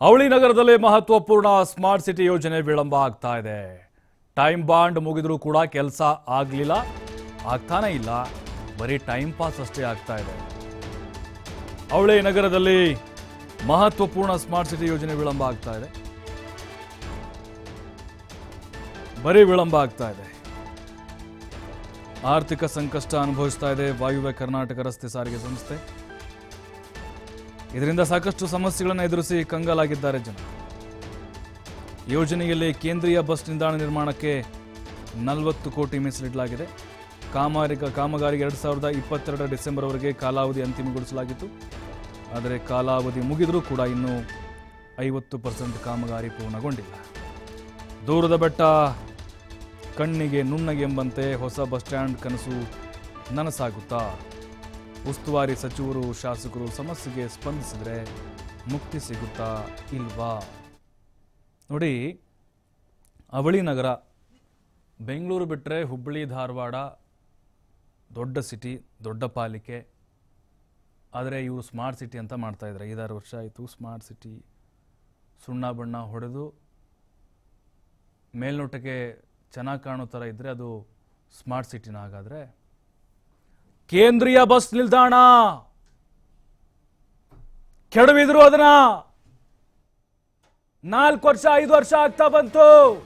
ಅವಳಿ ನಗರದಲ್ಲಿ ಮಹತ್ವಪೂರ್ಣ ಸ್ಮಾರ್ಟ್ ಸಿಟಿ ಯೋಜನೆ ವಿಳಂಬ ಆಗ್ತಾ ಇದೆ ಟೈಮ್ ಬಾಂಡ್ ಮುಗಿದ್ರೂ ಕೂಡ ಕೆಲಸ ಆಗ್ಲಿಲ್ಲ ಆಗ್ತಾನೆ ಇಲ್ಲ ಬರೀ ಟೈಮ್ ಪಾಸ್ ಅಷ್ಟೇ ಆಗ್ತಾ ಇದೆ ಅವಳಿ ನಗರದಲ್ಲಿ ಮಹತ್ವಪೂರ್ಣ ಸ್ಮಾರ್ಟ್ ಸಿಟಿ ಯೋಜನೆ ವಿಳಂಬ ಆಗ್ತಾ ಇದೆ ಬರೀ ವಿಳಂಬ ಆಗ್ತಾ ಇದೆ ಆರ್ಥಿಕ ಸಂಕಷ್ಟ ಅನುಭವಿಸ್ತಾ ಇದೆ ವಾಯುವ್ಯ ಕರ್ನಾಟಕ ರಸ್ತೆ ಸಾರಿಗೆ ಸಂಸ್ಥೆ ಇದರಿಂದ ಸಾಕಷ್ಟು ಸಮಸ್ಯೆಗಳನ್ನು ಎದುರಿಸಿ ಕಂಗಾಲಾಗಿದ್ದಾರೆ ಜನ ಯೋಜನೆಯಲ್ಲಿ ಕೇಂದ್ರೀಯ ಬಸ್ ನಿಲ್ದಾಣ ನಿರ್ಮಾಣಕ್ಕೆ ನಲವತ್ತು ಕೋಟಿ ಮೀಸಲಿಡಲಾಗಿದೆ ಕಾಮಗಾರಿಕ ಕಾಮಗಾರಿಗೆ ಎರಡು ಸಾವಿರದ ಇಪ್ಪತ್ತೆರಡರ ಡಿಸೆಂಬರ್ವರೆಗೆ ಕಾಲಾವಧಿ ಅಂತಿಮಗೊಳಿಸಲಾಗಿತ್ತು ಆದರೆ ಕಾಲಾವಧಿ ಮುಗಿದರೂ ಕೂಡ ಇನ್ನೂ ಐವತ್ತು ಪರ್ಸೆಂಟ್ ಕಾಮಗಾರಿ ಪೂರ್ಣಗೊಂಡಿಲ್ಲ ದೂರದ ಬೆಟ್ಟ ಕಣ್ಣಿಗೆ ನುಣ್ಣಗೆ ಎಂಬಂತೆ ಹೊಸ ಬಸ್ ಸ್ಟ್ಯಾಂಡ್ ಕನಸು ನನಸಾಗುತ್ತಾ ಉಸ್ತುವಾರಿ ಸಚಿವರು ಶಾಸಕರು ಸಮಸ್ಯೆಗೆ ಸ್ಪಂದಿಸಿದರೆ ಮುಕ್ತಿ ಸಿಗುತ್ತಾ ಇಲ್ವಾ ನೋಡಿ ಅವಳಿ ನಗರ ಬೆಂಗಳೂರು ಬಿಟ್ಟರೆ ಹುಬ್ಬಳ್ಳಿ ಧಾರವಾಡ ದೊಡ್ಡ ಸಿಟಿ ದೊಡ್ಡ ಪಾಲಿಕೆ ಆದರೆ ಇವರು ಸ್ಮಾರ್ಟ್ ಸಿಟಿ ಅಂತ ಮಾಡ್ತಾ ಇದ್ದಾರೆ ಐದಾರು ವರ್ಷ ಆಯಿತು ಸ್ಮಾರ್ಟ್ ಸಿಟಿ ಸುಣ್ಣ ಬಣ್ಣ ಹೊಡೆದು ಮೇಲ್ನೋಟಕ್ಕೆ ಚೆನ್ನಾಗಿ ಕಾಣೋ ಥರ ಇದ್ದರೆ ಅದು ಸ್ಮಾರ್ಟ್ ಸಿಟಿನ ಹಾಗಾದರೆ ಕೇಂದ್ರೀಯ ಬಸ್ ನಿಲ್ದಾಣ ಕೆಡವಿದ್ರು ಅದನ್ನ ನಾಲ್ಕು ವರ್ಷ ಐದು ವರ್ಷ ಆಗ್ತಾ ಬಂತು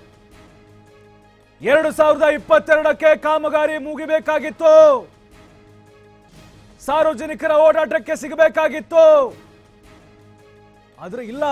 ಎರಡು ಸಾವಿರದ ಇಪ್ಪತ್ತೆರಡಕ್ಕೆ ಕಾಮಗಾರಿ ಮುಗಿಬೇಕಾಗಿತ್ತು ಸಾರ್ವಜನಿಕರ ಓಡಾಟಕ್ಕೆ ಸಿಗಬೇಕಾಗಿತ್ತು ಆದ್ರೆ ಇಲ್ಲ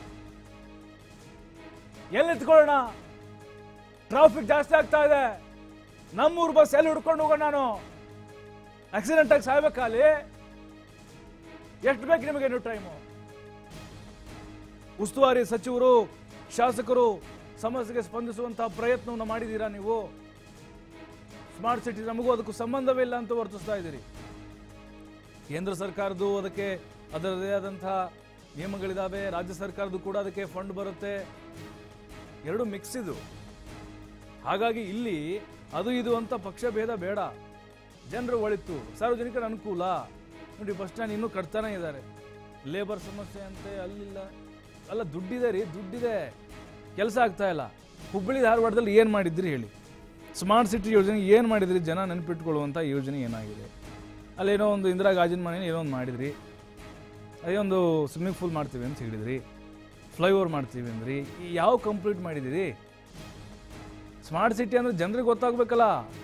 ಎಲ್ಲಿತ್ಕೊಳ್ಳೋಣ ಟ್ರಾಫಿಕ್ ಜಾಸ್ತಿ ಆಗ್ತಾ ಇದೆ ನಮ್ಮೂರು ಬಸ್ ಎಲ್ಲಿ ಹುಡ್ಕೊಂಡು ಹೋಗೋಣ ನಾನು ಆಕ್ಸಿಡೆಂಟ್ ಆಗಿ ಸಾಯ್ಬೇಕಲ್ಲಿ ಎಷ್ಟು ಬೇಕು ನಿಮಗೆ ನೀವು ಟೈಮು ಉಸ್ತುವಾರಿ ಸಚಿವರು ಶಾಸಕರು ಸಮಸ್ಯೆಗೆ ಸ್ಪಂದಿಸುವಂತಹ ಪ್ರಯತ್ನವನ್ನು ಮಾಡಿದ್ದೀರಾ ನೀವು ಸ್ಮಾರ್ಟ್ ಸಿಟಿ ನಮಗೂ ಅದಕ್ಕೂ ಸಂಬಂಧವೇ ಇಲ್ಲ ಅಂತ ವರ್ತಿಸ್ತಾ ಇದ್ದೀರಿ ಕೇಂದ್ರ ಸರ್ಕಾರದ್ದು ಅದಕ್ಕೆ ಅದರದೇ ಆದಂತಹ ನಿಯಮಗಳಿದಾವೆ ರಾಜ್ಯ ಸರ್ಕಾರದ್ದು ಕೂಡ ಅದಕ್ಕೆ ಫಂಡ್ ಬರುತ್ತೆ ಎರಡು ಮಿಕ್ಸ್ ಇದು ಹಾಗಾಗಿ ಇಲ್ಲಿ ಅದು ಇದು ಅಂತ ಪಕ್ಷ ಭೇದ ಬೇಡ ಜನರು ಒಳಿತು ಸಾರ್ವಜನಿಕರ ಅನುಕೂಲ ನೋಡಿ ಬಸ್ ಸ್ಟ್ಯಾಂಡ್ ಇನ್ನೂ ಕಟ್ತಾನೆ ಇದ್ದಾರೆ ಲೇಬರ್ ಸಮಸ್ಯೆ ಅಂತೆ ಅಲ್ಲಿಲ್ಲ ಅಲ್ಲ ದುಡ್ಡಿದೆ ರೀ ದುಡ್ಡಿದೆ ಕೆಲಸ ಆಗ್ತಾ ಇಲ್ಲ ಹುಬ್ಬಳ್ಳಿ ಧಾರವಾಡದಲ್ಲಿ ಏನು ಮಾಡಿದ್ರಿ ಹೇಳಿ ಸ್ಮಾರ್ಟ್ ಸಿಟಿ ಯೋಜನೆ ಏನು ಮಾಡಿದ್ರಿ ಜನ ನೆನಪಿಟ್ಕೊಳ್ಳುವಂಥ ಯೋಜನೆ ಏನಾಗಿದೆ ಅಲ್ಲೇನೋ ಒಂದು ಇಂದಿರಾ ಗಾಜಿನ ಮನೆ ಏನೋ ಒಂದು ಮಾಡಿದ್ರಿ ಅದೇ ಒಂದು ಸ್ವಿಮ್ಮಿಂಗ್ ಪೂಲ್ ಮಾಡ್ತೀವಿ ಅಂತ ಹೇಳಿದ್ರಿ ಫ್ಲೈಓವರ್ ಮಾಡ್ತೀವಿ ಅಂದ್ರಿ ಈ ಯಾವ ಕಂಪ್ಲೀಟ್ ಮಾಡಿದಿರಿ ಸ್ಮಾರ್ಟ್ ಸಿಟಿ ಅಂದ್ರೆ ಜನರಿಗೆ ಗೊತ್ತಾಗ್ಬೇಕಲ್ಲ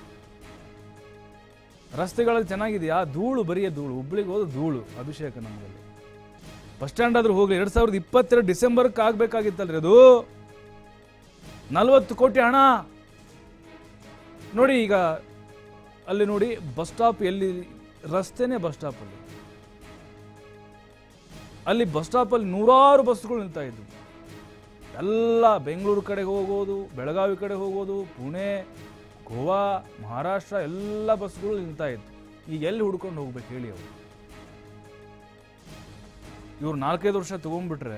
ರಸ್ತೆಗಳಲ್ಲಿ ಚೆನ್ನಾಗಿದೆಯಾ ಧೂಳು ಬರಿಯ ಧೂಳು ಹುಬ್ಳಿಗೆ ಹೋದ ಧೂಳು ಅಭಿಷೇಕ ನಮ್ಮಲ್ಲಿ ಬಸ್ ಸ್ಟ್ಯಾಂಡ್ ಆದ್ರೂ ಹೋಗ್ಲಿ ಎರಡ್ ಸಾವಿರದ ಇಪ್ಪತ್ತೆರಡು ಡಿಸೆಂಬರ್ಗೆ ಆಗ್ಬೇಕಾಗಿತ್ತಲ್ರಿ ಅದು ನಲವತ್ತು ಕೋಟಿ ಹಣ ನೋಡಿ ಈಗ ಅಲ್ಲಿ ನೋಡಿ ಬಸ್ ಸ್ಟಾಪ್ ಎಲ್ಲಿ ರಸ್ತೆನೇ ಬಸ್ ಸ್ಟಾಪ್ ಅಲ್ಲಿ ಅಲ್ಲಿ ಬಸ್ ಸ್ಟಾಪ್ ಅಲ್ಲಿ ನೂರಾರು ಬಸ್ಗಳು ನಿಲ್ತಾ ಇದ್ವು ಎಲ್ಲ ಬೆಂಗಳೂರು ಕಡೆಗೆ ಹೋಗೋದು ಬೆಳಗಾವಿ ಕಡೆ ಹೋಗೋದು ಪುಣೆ ಗೋವಾ ಮಹಾರಾಷ್ಟ್ರ ಎಲ್ಲ ಬಸ್ಗಳು ನಿಲ್ತಾ ಇದ್ವು ಈಗ ಎಲ್ಲಿ ಹುಡ್ಕೊಂಡು ಹೋಗ್ಬೇಕು ಹೇಳಿ ಅವರು ಇವ್ರು ನಾಲ್ಕೈದು ವರ್ಷ ತಗೊಂಡ್ಬಿಟ್ರೆ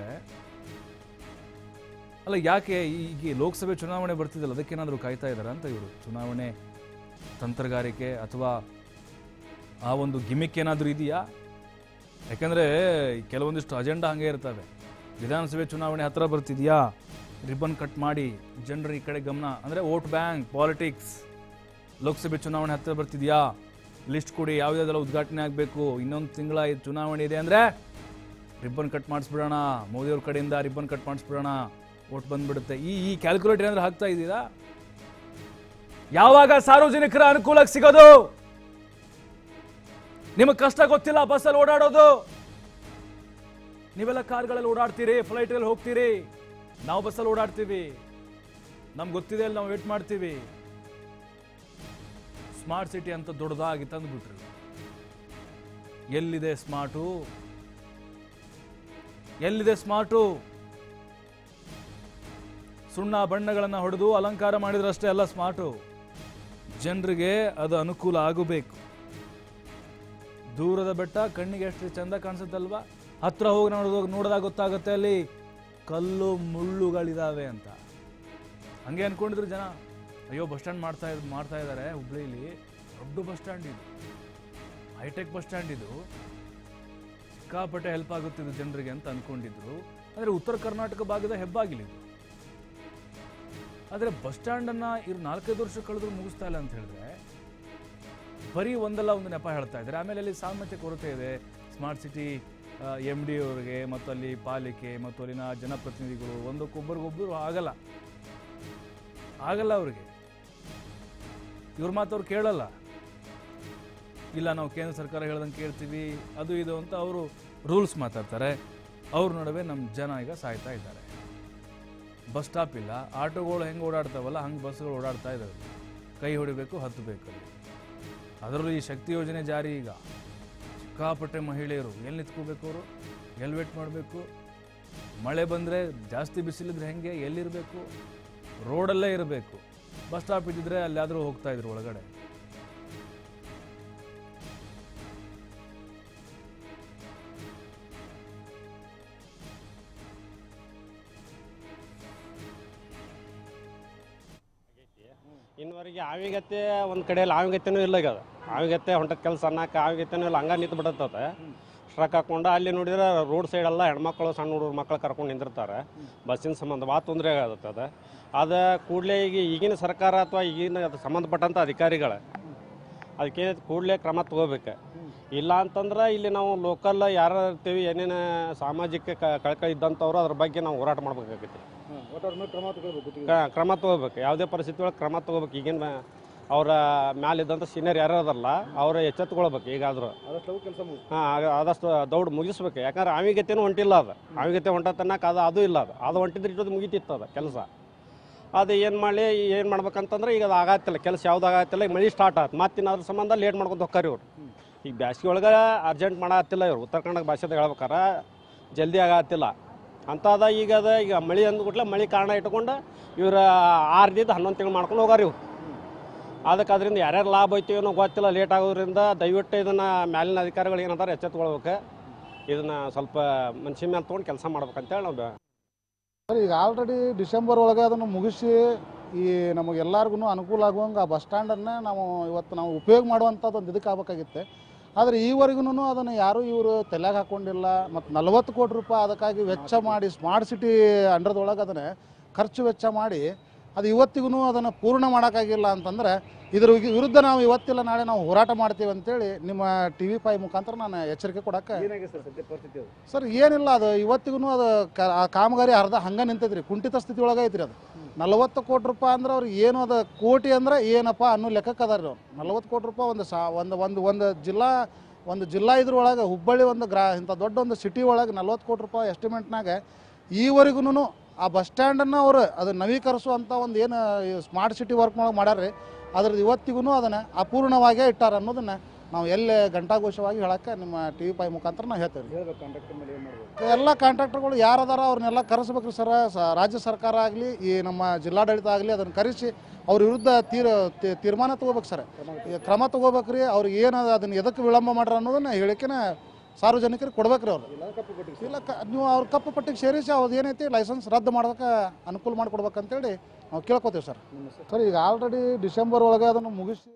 ಅಲ್ಲ ಯಾಕೆ ಈಗ ಲೋಕಸಭೆ ಚುನಾವಣೆ ಬರ್ತಿದ್ದಲ್ಲ ಅದಕ್ಕೇನಾದರೂ ಕಾಯ್ತಾ ಇದ್ದಾರಾ ಅಂತ ಇವರು ಚುನಾವಣೆ ತಂತ್ರಗಾರಿಕೆ ಅಥವಾ ಆ ಒಂದು ಗಿಮಿಕ್ ಏನಾದರೂ ಇದೆಯಾ ಯಾಕಂದ್ರೆ ಕೆಲವೊಂದಿಷ್ಟು ಅಜೆಂಡಾ ಹಂಗೆ ಇರ್ತವೆ ವಿಧಾನಸಭೆ ಚುನಾವಣೆ ಹತ್ರ ಬರ್ತಿದ್ಯಾ ರಿಬನ್ ಕಟ್ ಮಾಡಿ ಜನರ ಈ ಕಡೆ ಗಮನ ಅಂದ್ರೆ ವೋಟ್ ಬ್ಯಾಂಕ್ ಪಾಲಿಟಿಕ್ಸ್ ಲೋಕಸಭೆ ಚುನಾವಣೆ ಹತ್ರ ಬರ್ತಿದ್ಯಾ ಲಿಸ್ಟ್ ಕೊಡಿ ಯಾವುದಾದೆಲ್ಲ ಉದ್ಘಾಟನೆ ಆಗಬೇಕು ಇನ್ನೊಂದು ತಿಂಗಳ ಚುನಾವಣೆ ಇದೆ ಅಂದ್ರೆ ರಿಬ್ಬನ್ ಕಟ್ ಮಾಡಿಸ್ಬಿಡೋಣ ಮೋದಿಯವ್ರ ಕಡೆಯಿಂದ ರಿಬ್ಬನ್ ಕಟ್ ಮಾಡಿಸ್ಬಿಡೋಣ ವೋಟ್ ಬಂದ್ಬಿಡುತ್ತೆ ಈ ಈ ಕ್ಯಾಲ್ಕುಲೇಟ್ ಏನಾದ್ರು ಹಾಕ್ತಾ ಇದ್ದೀರಾ ಯಾವಾಗ ಸಾರ್ವಜನಿಕರ ಅನುಕೂಲಕ್ಕೆ ಸಿಗೋದು ನಿಮಗೆ ಕಷ್ಟ ಗೊತ್ತಿಲ್ಲ ಬಸ್ಸಲ್ಲಿ ಓಡಾಡೋದು ನೀವೆಲ್ಲ ಕಾರ್ಗಳಲ್ಲಿ ಓಡಾಡ್ತೀರಿ ಫ್ಲೈಟಲ್ಲಿ ಹೋಗ್ತೀರಿ ನಾವು ಬಸ್ಸಲ್ಲಿ ಓಡಾಡ್ತೀವಿ ನಮ್ಗೆ ಗೊತ್ತಿದೆ ಅಲ್ಲಿ ನಾವು ವೇಟ್ ಮಾಡ್ತೀವಿ ಸ್ಮಾರ್ಟ್ ಸಿಟಿ ಅಂತ ದೊಡ್ಡದಾಗಿ ತಂದ್ಬಿಟ್ರಿ ಎಲ್ಲಿದೆ ಸ್ಮಾರ್ಟು ಎಲ್ಲಿದೆ ಸ್ಮಾರ್ಟು ಸುಣ್ಣ ಬಣ್ಣಗಳನ್ನು ಹೊಡೆದು ಅಲಂಕಾರ ಮಾಡಿದ್ರಷ್ಟೇ ಅಲ್ಲ ಸ್ಮಾರ್ಟು ಜನರಿಗೆ ಅದು ಅನುಕೂಲ ಆಗಬೇಕು ದೂರದ ಬೆಟ್ಟ ಕಣ್ಣಿಗೆ ಎಷ್ಟು ಚಂದ ಕಾಣಿಸುತ್ತಲ್ವಾ ಹತ್ರ ಹೋಗಿ ನೋಡೋದು ನೋಡಿದಾಗ ಗೊತ್ತಾಗುತ್ತೆ ಅಲ್ಲಿ ಕಲ್ಲು ಮುಳ್ಳುಗಳಿದಾವೆ ಅಂತ ಹಂಗೆ ಅನ್ಕೊಂಡಿದ್ರು ಜನ ಅಯ್ಯೋ ಬಸ್ ಸ್ಟ್ಯಾಂಡ್ ಮಾಡ್ತಾ ಇದ್ ಮಾಡ್ತಾ ಇದ್ದಾರೆ ಹುಬ್ಳಿಲಿ ದೊಡ್ಡ ಬಸ್ ಸ್ಟ್ಯಾಂಡ್ ಇದು ಹೈಟೆಕ್ ಬಸ್ ಸ್ಟ್ಯಾಂಡ್ ಇದು ಸಿಕ್ಕಾಪಟ್ಟೆ ಹೆಲ್ಪ್ ಆಗುತ್ತಿದ್ದು ಜನರಿಗೆ ಅಂತ ಅನ್ಕೊಂಡಿದ್ರು ಅಂದರೆ ಉತ್ತರ ಕರ್ನಾಟಕ ಭಾಗದ ಹೆಬ್ಬಾಗಿಲಿದು ಆದರೆ ಬಸ್ ಸ್ಟ್ಯಾಂಡನ್ನು ಇವ್ರು ನಾಲ್ಕೈದು ವರ್ಷ ಕಳೆದ್ರು ಮುಗಿಸ್ತಾ ಇಲ್ಲ ಅಂತ ಹೇಳಿದ್ರೆ ಬರೀ ಒಂದಲ್ಲ ಒಂದು ನೆಪ ಹೇಳ್ತಾ ಇದ್ದಾರೆ ಆಮೇಲೆ ಅಲ್ಲಿ ಸಾಮರ್ಥ್ಯ ಕೊರತೆ ಇದೆ ಸ್ಮಾರ್ಟ್ ಸಿಟಿ ಎಮ್ ಡಿ ಅವರಿಗೆ ಮತ್ತು ಅಲ್ಲಿ ಪಾಲಿಕೆ ಮತ್ತು ಅಲ್ಲಿನ ಜನಪ್ರತಿನಿಧಿಗಳು ಒಂದಕ್ಕೊಬ್ಬರಿಗೊಬ್ಬರು ಆಗಲ್ಲ ಆಗಲ್ಲ ಅವ್ರಿಗೆ ಇವ್ರ ಮಾತು ಅವ್ರು ಕೇಳಲ್ಲ ಇಲ್ಲ ನಾವು ಕೇಂದ್ರ ಸರ್ಕಾರ ಹೇಳ್ದಂಗೆ ಕೇಳ್ತೀವಿ ಅದು ಇದು ಅಂತ ಅವರು ರೂಲ್ಸ್ ಮಾತಾಡ್ತಾರೆ ಅವ್ರ ನಡುವೆ ನಮ್ಮ ಜನ ಈಗ ಸಾಯ್ತಾ ಇದ್ದಾರೆ ಬಸ್ ಸ್ಟಾಪ್ ಇಲ್ಲ ಆಟೋಗಳು ಹೆಂಗೆ ಓಡಾಡ್ತಾವಲ್ಲ ಹಂಗೆ ಬಸ್ಗಳು ಓಡಾಡ್ತಾ ಇದ್ದಾವೆ ಕೈ ಹೊಡಿಬೇಕು ಹತ್ತಬೇಕು ಅಲ್ಲಿ ಅದರಲ್ಲೂ ಈ ಶಕ್ತಿ ಯೋಜನೆ ಜಾರಿ ಈಗ ಸಿಕ್ಕಾಪಟ್ಟೆ ಮಹಿಳೆಯರು ಎಲ್ಲಿ ನಿಂತ್ಕೋಬೇಕು ಅವರು ಎಲ್ಲಿ ವೇಟ್ ಮಾಡಬೇಕು ಮಳೆ ಬಂದರೆ ಜಾಸ್ತಿ ಬಿಸಿಲಿದ್ರೆ ಹೆಂಗೆ ಎಲ್ಲಿರಬೇಕು ರೋಡಲ್ಲೇ ಇರಬೇಕು ಬಸ್ ಸ್ಟಾಪ್ ಇದ್ದಿದ್ರೆ ಅಲ್ಲಾದರೂ ಹೋಗ್ತಾ ಇದ್ರು ಒಳಗಡೆ ಇನ್ನುವರೆಗೆ ಆವಿಗತ್ತೆ ಒಂದು ಕಡೆಯಲ್ಲಿ ಆವಿಗತ್ತೆನೂ ಇಲ್ಲ ಈಗ ಅದು ಆವಿಗತ್ತೆ ಹೊಂಟದ ಕೆಲಸ ಅನ್ನಕ್ಕೆ ಆವಿಗತ್ತೆನೂ ಇಲ್ಲ ಹಂಗ ನಿಂತು ಬಿಡತ್ತದ ಟ್ರಕ್ ಹಾಕೊಂಡು ಅಲ್ಲಿ ನೋಡಿದ್ರೆ ರೋಡ್ ಸೈಡೆಲ್ಲ ಹೆಣ್ಮಕ್ಳು ಸಣ್ಣ ಹುಡುಗರು ಮಕ್ಕಳು ಕರ್ಕೊಂಡು ನಿಂದಿರ್ತಾರೆ ಬಸ್ಸಿನ ಸಂಬಂಧ ಭಾಳ ತೊಂದರೆ ಆಗತ್ತೆ ಅದು ಅದು ಕೂಡಲೇ ಈಗ ಈಗಿನ ಸರ್ಕಾರ ಅಥವಾ ಈಗಿನ ಅದು ಸಂಬಂಧಪಟ್ಟಂಥ ಅಧಿಕಾರಿಗಳು ಅದಕ್ಕೆ ಕೂಡಲೇ ಕ್ರಮ ತಗೋಬೇಕು ಇಲ್ಲ ಅಂತಂದ್ರೆ ಇಲ್ಲಿ ನಾವು ಲೋಕಲ್ ಯಾರು ಇರ್ತೀವಿ ಏನೇನು ಸಾಮಾಜಿಕ ಕ- ಕಳಕಳಿ ಇದ್ದಂಥವ್ರು ಅದ್ರ ಬಗ್ಗೆ ನಾವು ಹೋರಾಟ ಮಾಡ್ಬೇಕಾಗೈತಿ ಕ- ಕ್ರಮ ತಗೋಬೇಕು ಯಾವುದೇ ಪರಿಸ್ಥಿತಿ ಒಳಗೆ ಕ್ರಮ ತಗೋಬೇಕು ಈಗಿನ ಅವರ ಮ್ಯಾಲಿದ್ದಂಥ ಸೀನಿಯರ್ ಯಾರು ಅದಲ್ಲ ಅವ್ರ ಎಚ್ಚೆತ್ಕೊಳ್ಬೇಕು ಈಗಾದರೂ ಹಾಂ ಆದಷ್ಟು ದೌಡ್ ಮುಗಿಸ್ಬೇಕು ಯಾಕಂದ್ರೆ ಆವಿಗತೆನೂ ಹೊಂಟಿಲ್ಲ ಅದು ಆವಿಗತೆ ಹೊಂಟತನಕ ಅದು ಅದು ಇಲ್ಲ ಅದು ಅದು ಹೊಂಟಿದ್ರೆ ಇಟ್ಟೋದು ಮುಗಿತಿತ್ತು ಅದು ಕೆಲಸ ಅದು ಏನು ಮಾಡಲಿ ಏನು ಮಾಡ್ಬೇಕಂತಂದ್ರೆ ಈಗ ಅದು ಆಗತ್ತಿಲ್ಲ ಕೆಲಸ ಯಾವ್ದು ಆಗತ್ತಿಲ್ಲ ಈಗ ಮಳೆ ಸ್ಟಾರ್ಟ್ ಆಯ್ತು ಮತ್ತೆ ಅದ್ರ ಸಂಬಂಧ ಲೇಟ್ ಮಾಡ್ಕೊಂಡು ಹೋಗ್ತಾರೆ ಇವ್ರು ಈಗ ಬ್ಯಾಸ್ಗೆ ಒಳಗೆ ಅರ್ಜೆಂಟ್ ಮಾಡತ್ತಿಲ್ಲ ಇವ್ರು ಉತ್ತರ ಕನ್ನಡ ಭಾಷೆದಾಗ ಹೇಳ್ಬೇಕಾರ ಜಲ್ದಿ ಆಗತ್ತಿಲ್ಲ ಅಂಥದ ಈಗ ಅದ ಈಗ ಮಳೆ ಅಂದ್ಬಿಟ್ಲೆ ಮಳೆ ಕಾರಣ ಇಟ್ಕೊಂಡು ಇವ್ರು ಆರದಿಂದ ಹನ್ನೊಂದು ತಿಂಗಳು ಮಾಡ್ಕೊಂಡು ಹೋಗಾರ ಇವ್ರು ಅದಕ್ಕೆ ಅದರಿಂದ ಯಾರ್ಯಾರು ಲಾಭ ಐತಿ ಏನೋ ಗೊತ್ತಿಲ್ಲ ಲೇಟ್ ಆಗೋದ್ರಿಂದ ದಯವಿಟ್ಟು ಇದನ್ನು ಮ್ಯಾಲಿನ ಅಧಿಕಾರಿಗಳು ಏನಂತಾರೆ ಎಚ್ಚೆತ್ಕೊಳ್ಬೇಕು ಇದನ್ನು ಸ್ವಲ್ಪ ಮನ್ಸಿನ ಮೇಲೆ ತೊಗೊಂಡು ಕೆಲಸ ಮಾಡ್ಬೇಕಂತೇಳಿ ನಾವು ಸರ್ ಈಗ ಆಲ್ರೆಡಿ ಡಿಸೆಂಬರ್ ಒಳಗೆ ಅದನ್ನು ಮುಗಿಸಿ ಈ ನಮಗೆಲ್ಲರಿಗೂ ಅನುಕೂಲ ಆಗುವಂಗೆ ಆ ಬಸ್ ಸ್ಟ್ಯಾಂಡನ್ನು ನಾವು ಇವತ್ತು ನಾವು ಉಪಯೋಗ ಮಾಡುವಂಥದ್ದು ಒಂದು ಇದಕ್ಕೆ ಆಗ್ಬೇಕಾಗಿತ್ತೆ ಆದರೆ ಈವರೆಗೂ ಅದನ್ನು ಯಾರೂ ಇವರು ತಲೆಗೆ ಹಾಕ್ಕೊಂಡಿಲ್ಲ ಮತ್ತು ನಲವತ್ತು ಕೋಟಿ ರೂಪಾಯಿ ಅದಕ್ಕಾಗಿ ವೆಚ್ಚ ಮಾಡಿ ಸ್ಮಾರ್ಟ್ ಸಿಟಿ ಅಂಡರ್ದೊಳಗೆ ಅದನ್ನು ಖರ್ಚು ವೆಚ್ಚ ಮಾಡಿ ಅದು ಇವತ್ತಿಗೂ ಅದನ್ನು ಪೂರ್ಣ ಮಾಡೋಕ್ಕಾಗಿಲ್ಲ ಅಂತಂದ್ರೆ ಇದ್ರ ವಿ- ವಿರುದ್ಧ ನಾವು ಇವತ್ತಿಲ್ಲ ನಾಳೆ ನಾವು ಹೋರಾಟ ಮಾಡ್ತೀವಿ ಅಂತೇಳಿ ನಿಮ್ಮ ಟಿ ವಿ ಪೈ ಮುಖಾಂತರ ನಾನು ಎಚ್ಚರಿಕೆ ಕೊಡೋಕ್ಕೆ ಸರ್ ಏನಿಲ್ಲ ಅದು ಇವತ್ತಿಗೂ ಅದು ಕ- ಆ ಕಾಮಗಾರಿ ಅರ್ಧ ಹಂಗೆ ನಿಂತೈತ್ರಿ ಕುಂಠಿತ ಸ್ಥಿತಿ ಒಳಗೆ ಐತ್ರಿ ಅದು ನಲವತ್ತು ಕೋಟಿ ರೂಪಾಯಿ ಅಂದ್ರೆ ಅವ್ರಿಗೆ ಏನು ಅದು ಕೋಟಿ ಅಂದ್ರೆ ಏನಪ್ಪ ಅನ್ನೋ ಲೆಕ್ಕಕ್ಕೆ ಅದಾರ ಅವ್ರು ನಲವತ್ತು ಕೋಟಿ ರೂಪಾಯಿ ಒಂದು ಸಾ ಒಂದು ಒಂದು ಒಂದು ಜಿಲ್ಲಾ ಒಂದು ಜಿಲ್ಲಾ ಇದ್ರೊಳಗೆ ಹುಬ್ಬಳ್ಳಿ ಒಂದು ಗ್ರಾ ಇಂಥ ದೊಡ್ಡ ಒಂದು ಸಿಟಿ ಒಳಗೆ ನಲ್ವತ್ತು ಕೋಟಿ ರೂಪಾಯಿ ಎಸ್ಟಿಮೇಟ್ನಾಗ ಈವರೆಗೂ ಆ ಬಸ್ ಸ್ಟ್ಯಾಂಡನ್ನು ಅವರು ಅದು ನವೀಕರಿಸುವಂಥ ಒಂದು ಏನು ಸ್ಮಾರ್ಟ್ ಸಿಟಿ ವರ್ಕ್ ಒಳಗೆ ಮಾಡ್ಯಾರ್ರಿ ಅದ್ರದ್ದು ಇವತ್ತಿಗೂ ಅದನ್ನು ಅಪೂರ್ಣವಾಗೇ ಇಟ್ಟಾರ ಅನ್ನೋದನ್ನು ನಾವು ಎಲ್ಲೇ ಘಂಟಾಘೋಷವಾಗಿ ಹೇಳಕ್ಕೆ ನಿಮ್ಮ ಟಿ ವಿ ಪೈ ಮುಖಾಂತರ ನಾವು ಹೇಳ್ತೇವೆ ಎಲ್ಲ ಕಾಂಟ್ರಾಕ್ಟರ್ಗಳು ಯಾರದಾರ ಅವ್ರನ್ನೆಲ್ಲ ಕರೆಸ್ಬೇಕ್ರಿ ಸರ ಸ- ರಾಜ್ಯ ಸರ್ಕಾರ ಆಗಲಿ ಈ ನಮ್ಮ ಜಿಲ್ಲಾಡಳಿತ ಆಗಲಿ ಅದನ್ನು ಕರೆಸಿ ಅವ್ರ ವಿರುದ್ಧ ತೀರ್ ತಿ- ತೀರ್ಮಾನ ತಗೋಬೇಕು ಸರ್ ಈ ಕ್ರಮ ತಗೋಬೇಕ್ರಿ ಅವ್ರಿಗೆ ಏನು ಅದನ್ನ ಎದಕ್ಕೆ ವಿಳಂಬ ಮಾಡ್ರ ಅನ್ನೋದನ್ನ ಹೇಳಿಕೆನ ಸಾರ್ವಜನಿಕರಿಗೆ ಕೊಡ್ಬೇಕ್ರಿ ಅವ್ರು ಇಲ್ಲ ಕ ನೀವು ಅವ್ರ ಕಪ್ಪು ಪಟ್ಟಿಗೆ ಸೇರಿಸಿ ಅವ್ರದ್ದು ಏನೈತಿ ಲೈಸೆನ್ಸ್ ರದ್ದು ಮಾಡೋದಕ್ಕೆ ಅನುಕೂಲ ಮಾಡಿಕೊಡ್ಬೇಕಂತೇಳಿ ನಾವು ಕೇಳ್ಕೊತೀವಿ ಸರ್ ಸರ್ ಈಗ ಆಲ್ರೆಡಿ ಡಿಸೆಂಬರ್ ಒಳಗೆ ಅದನ್ನು ಮುಗಿಸಿ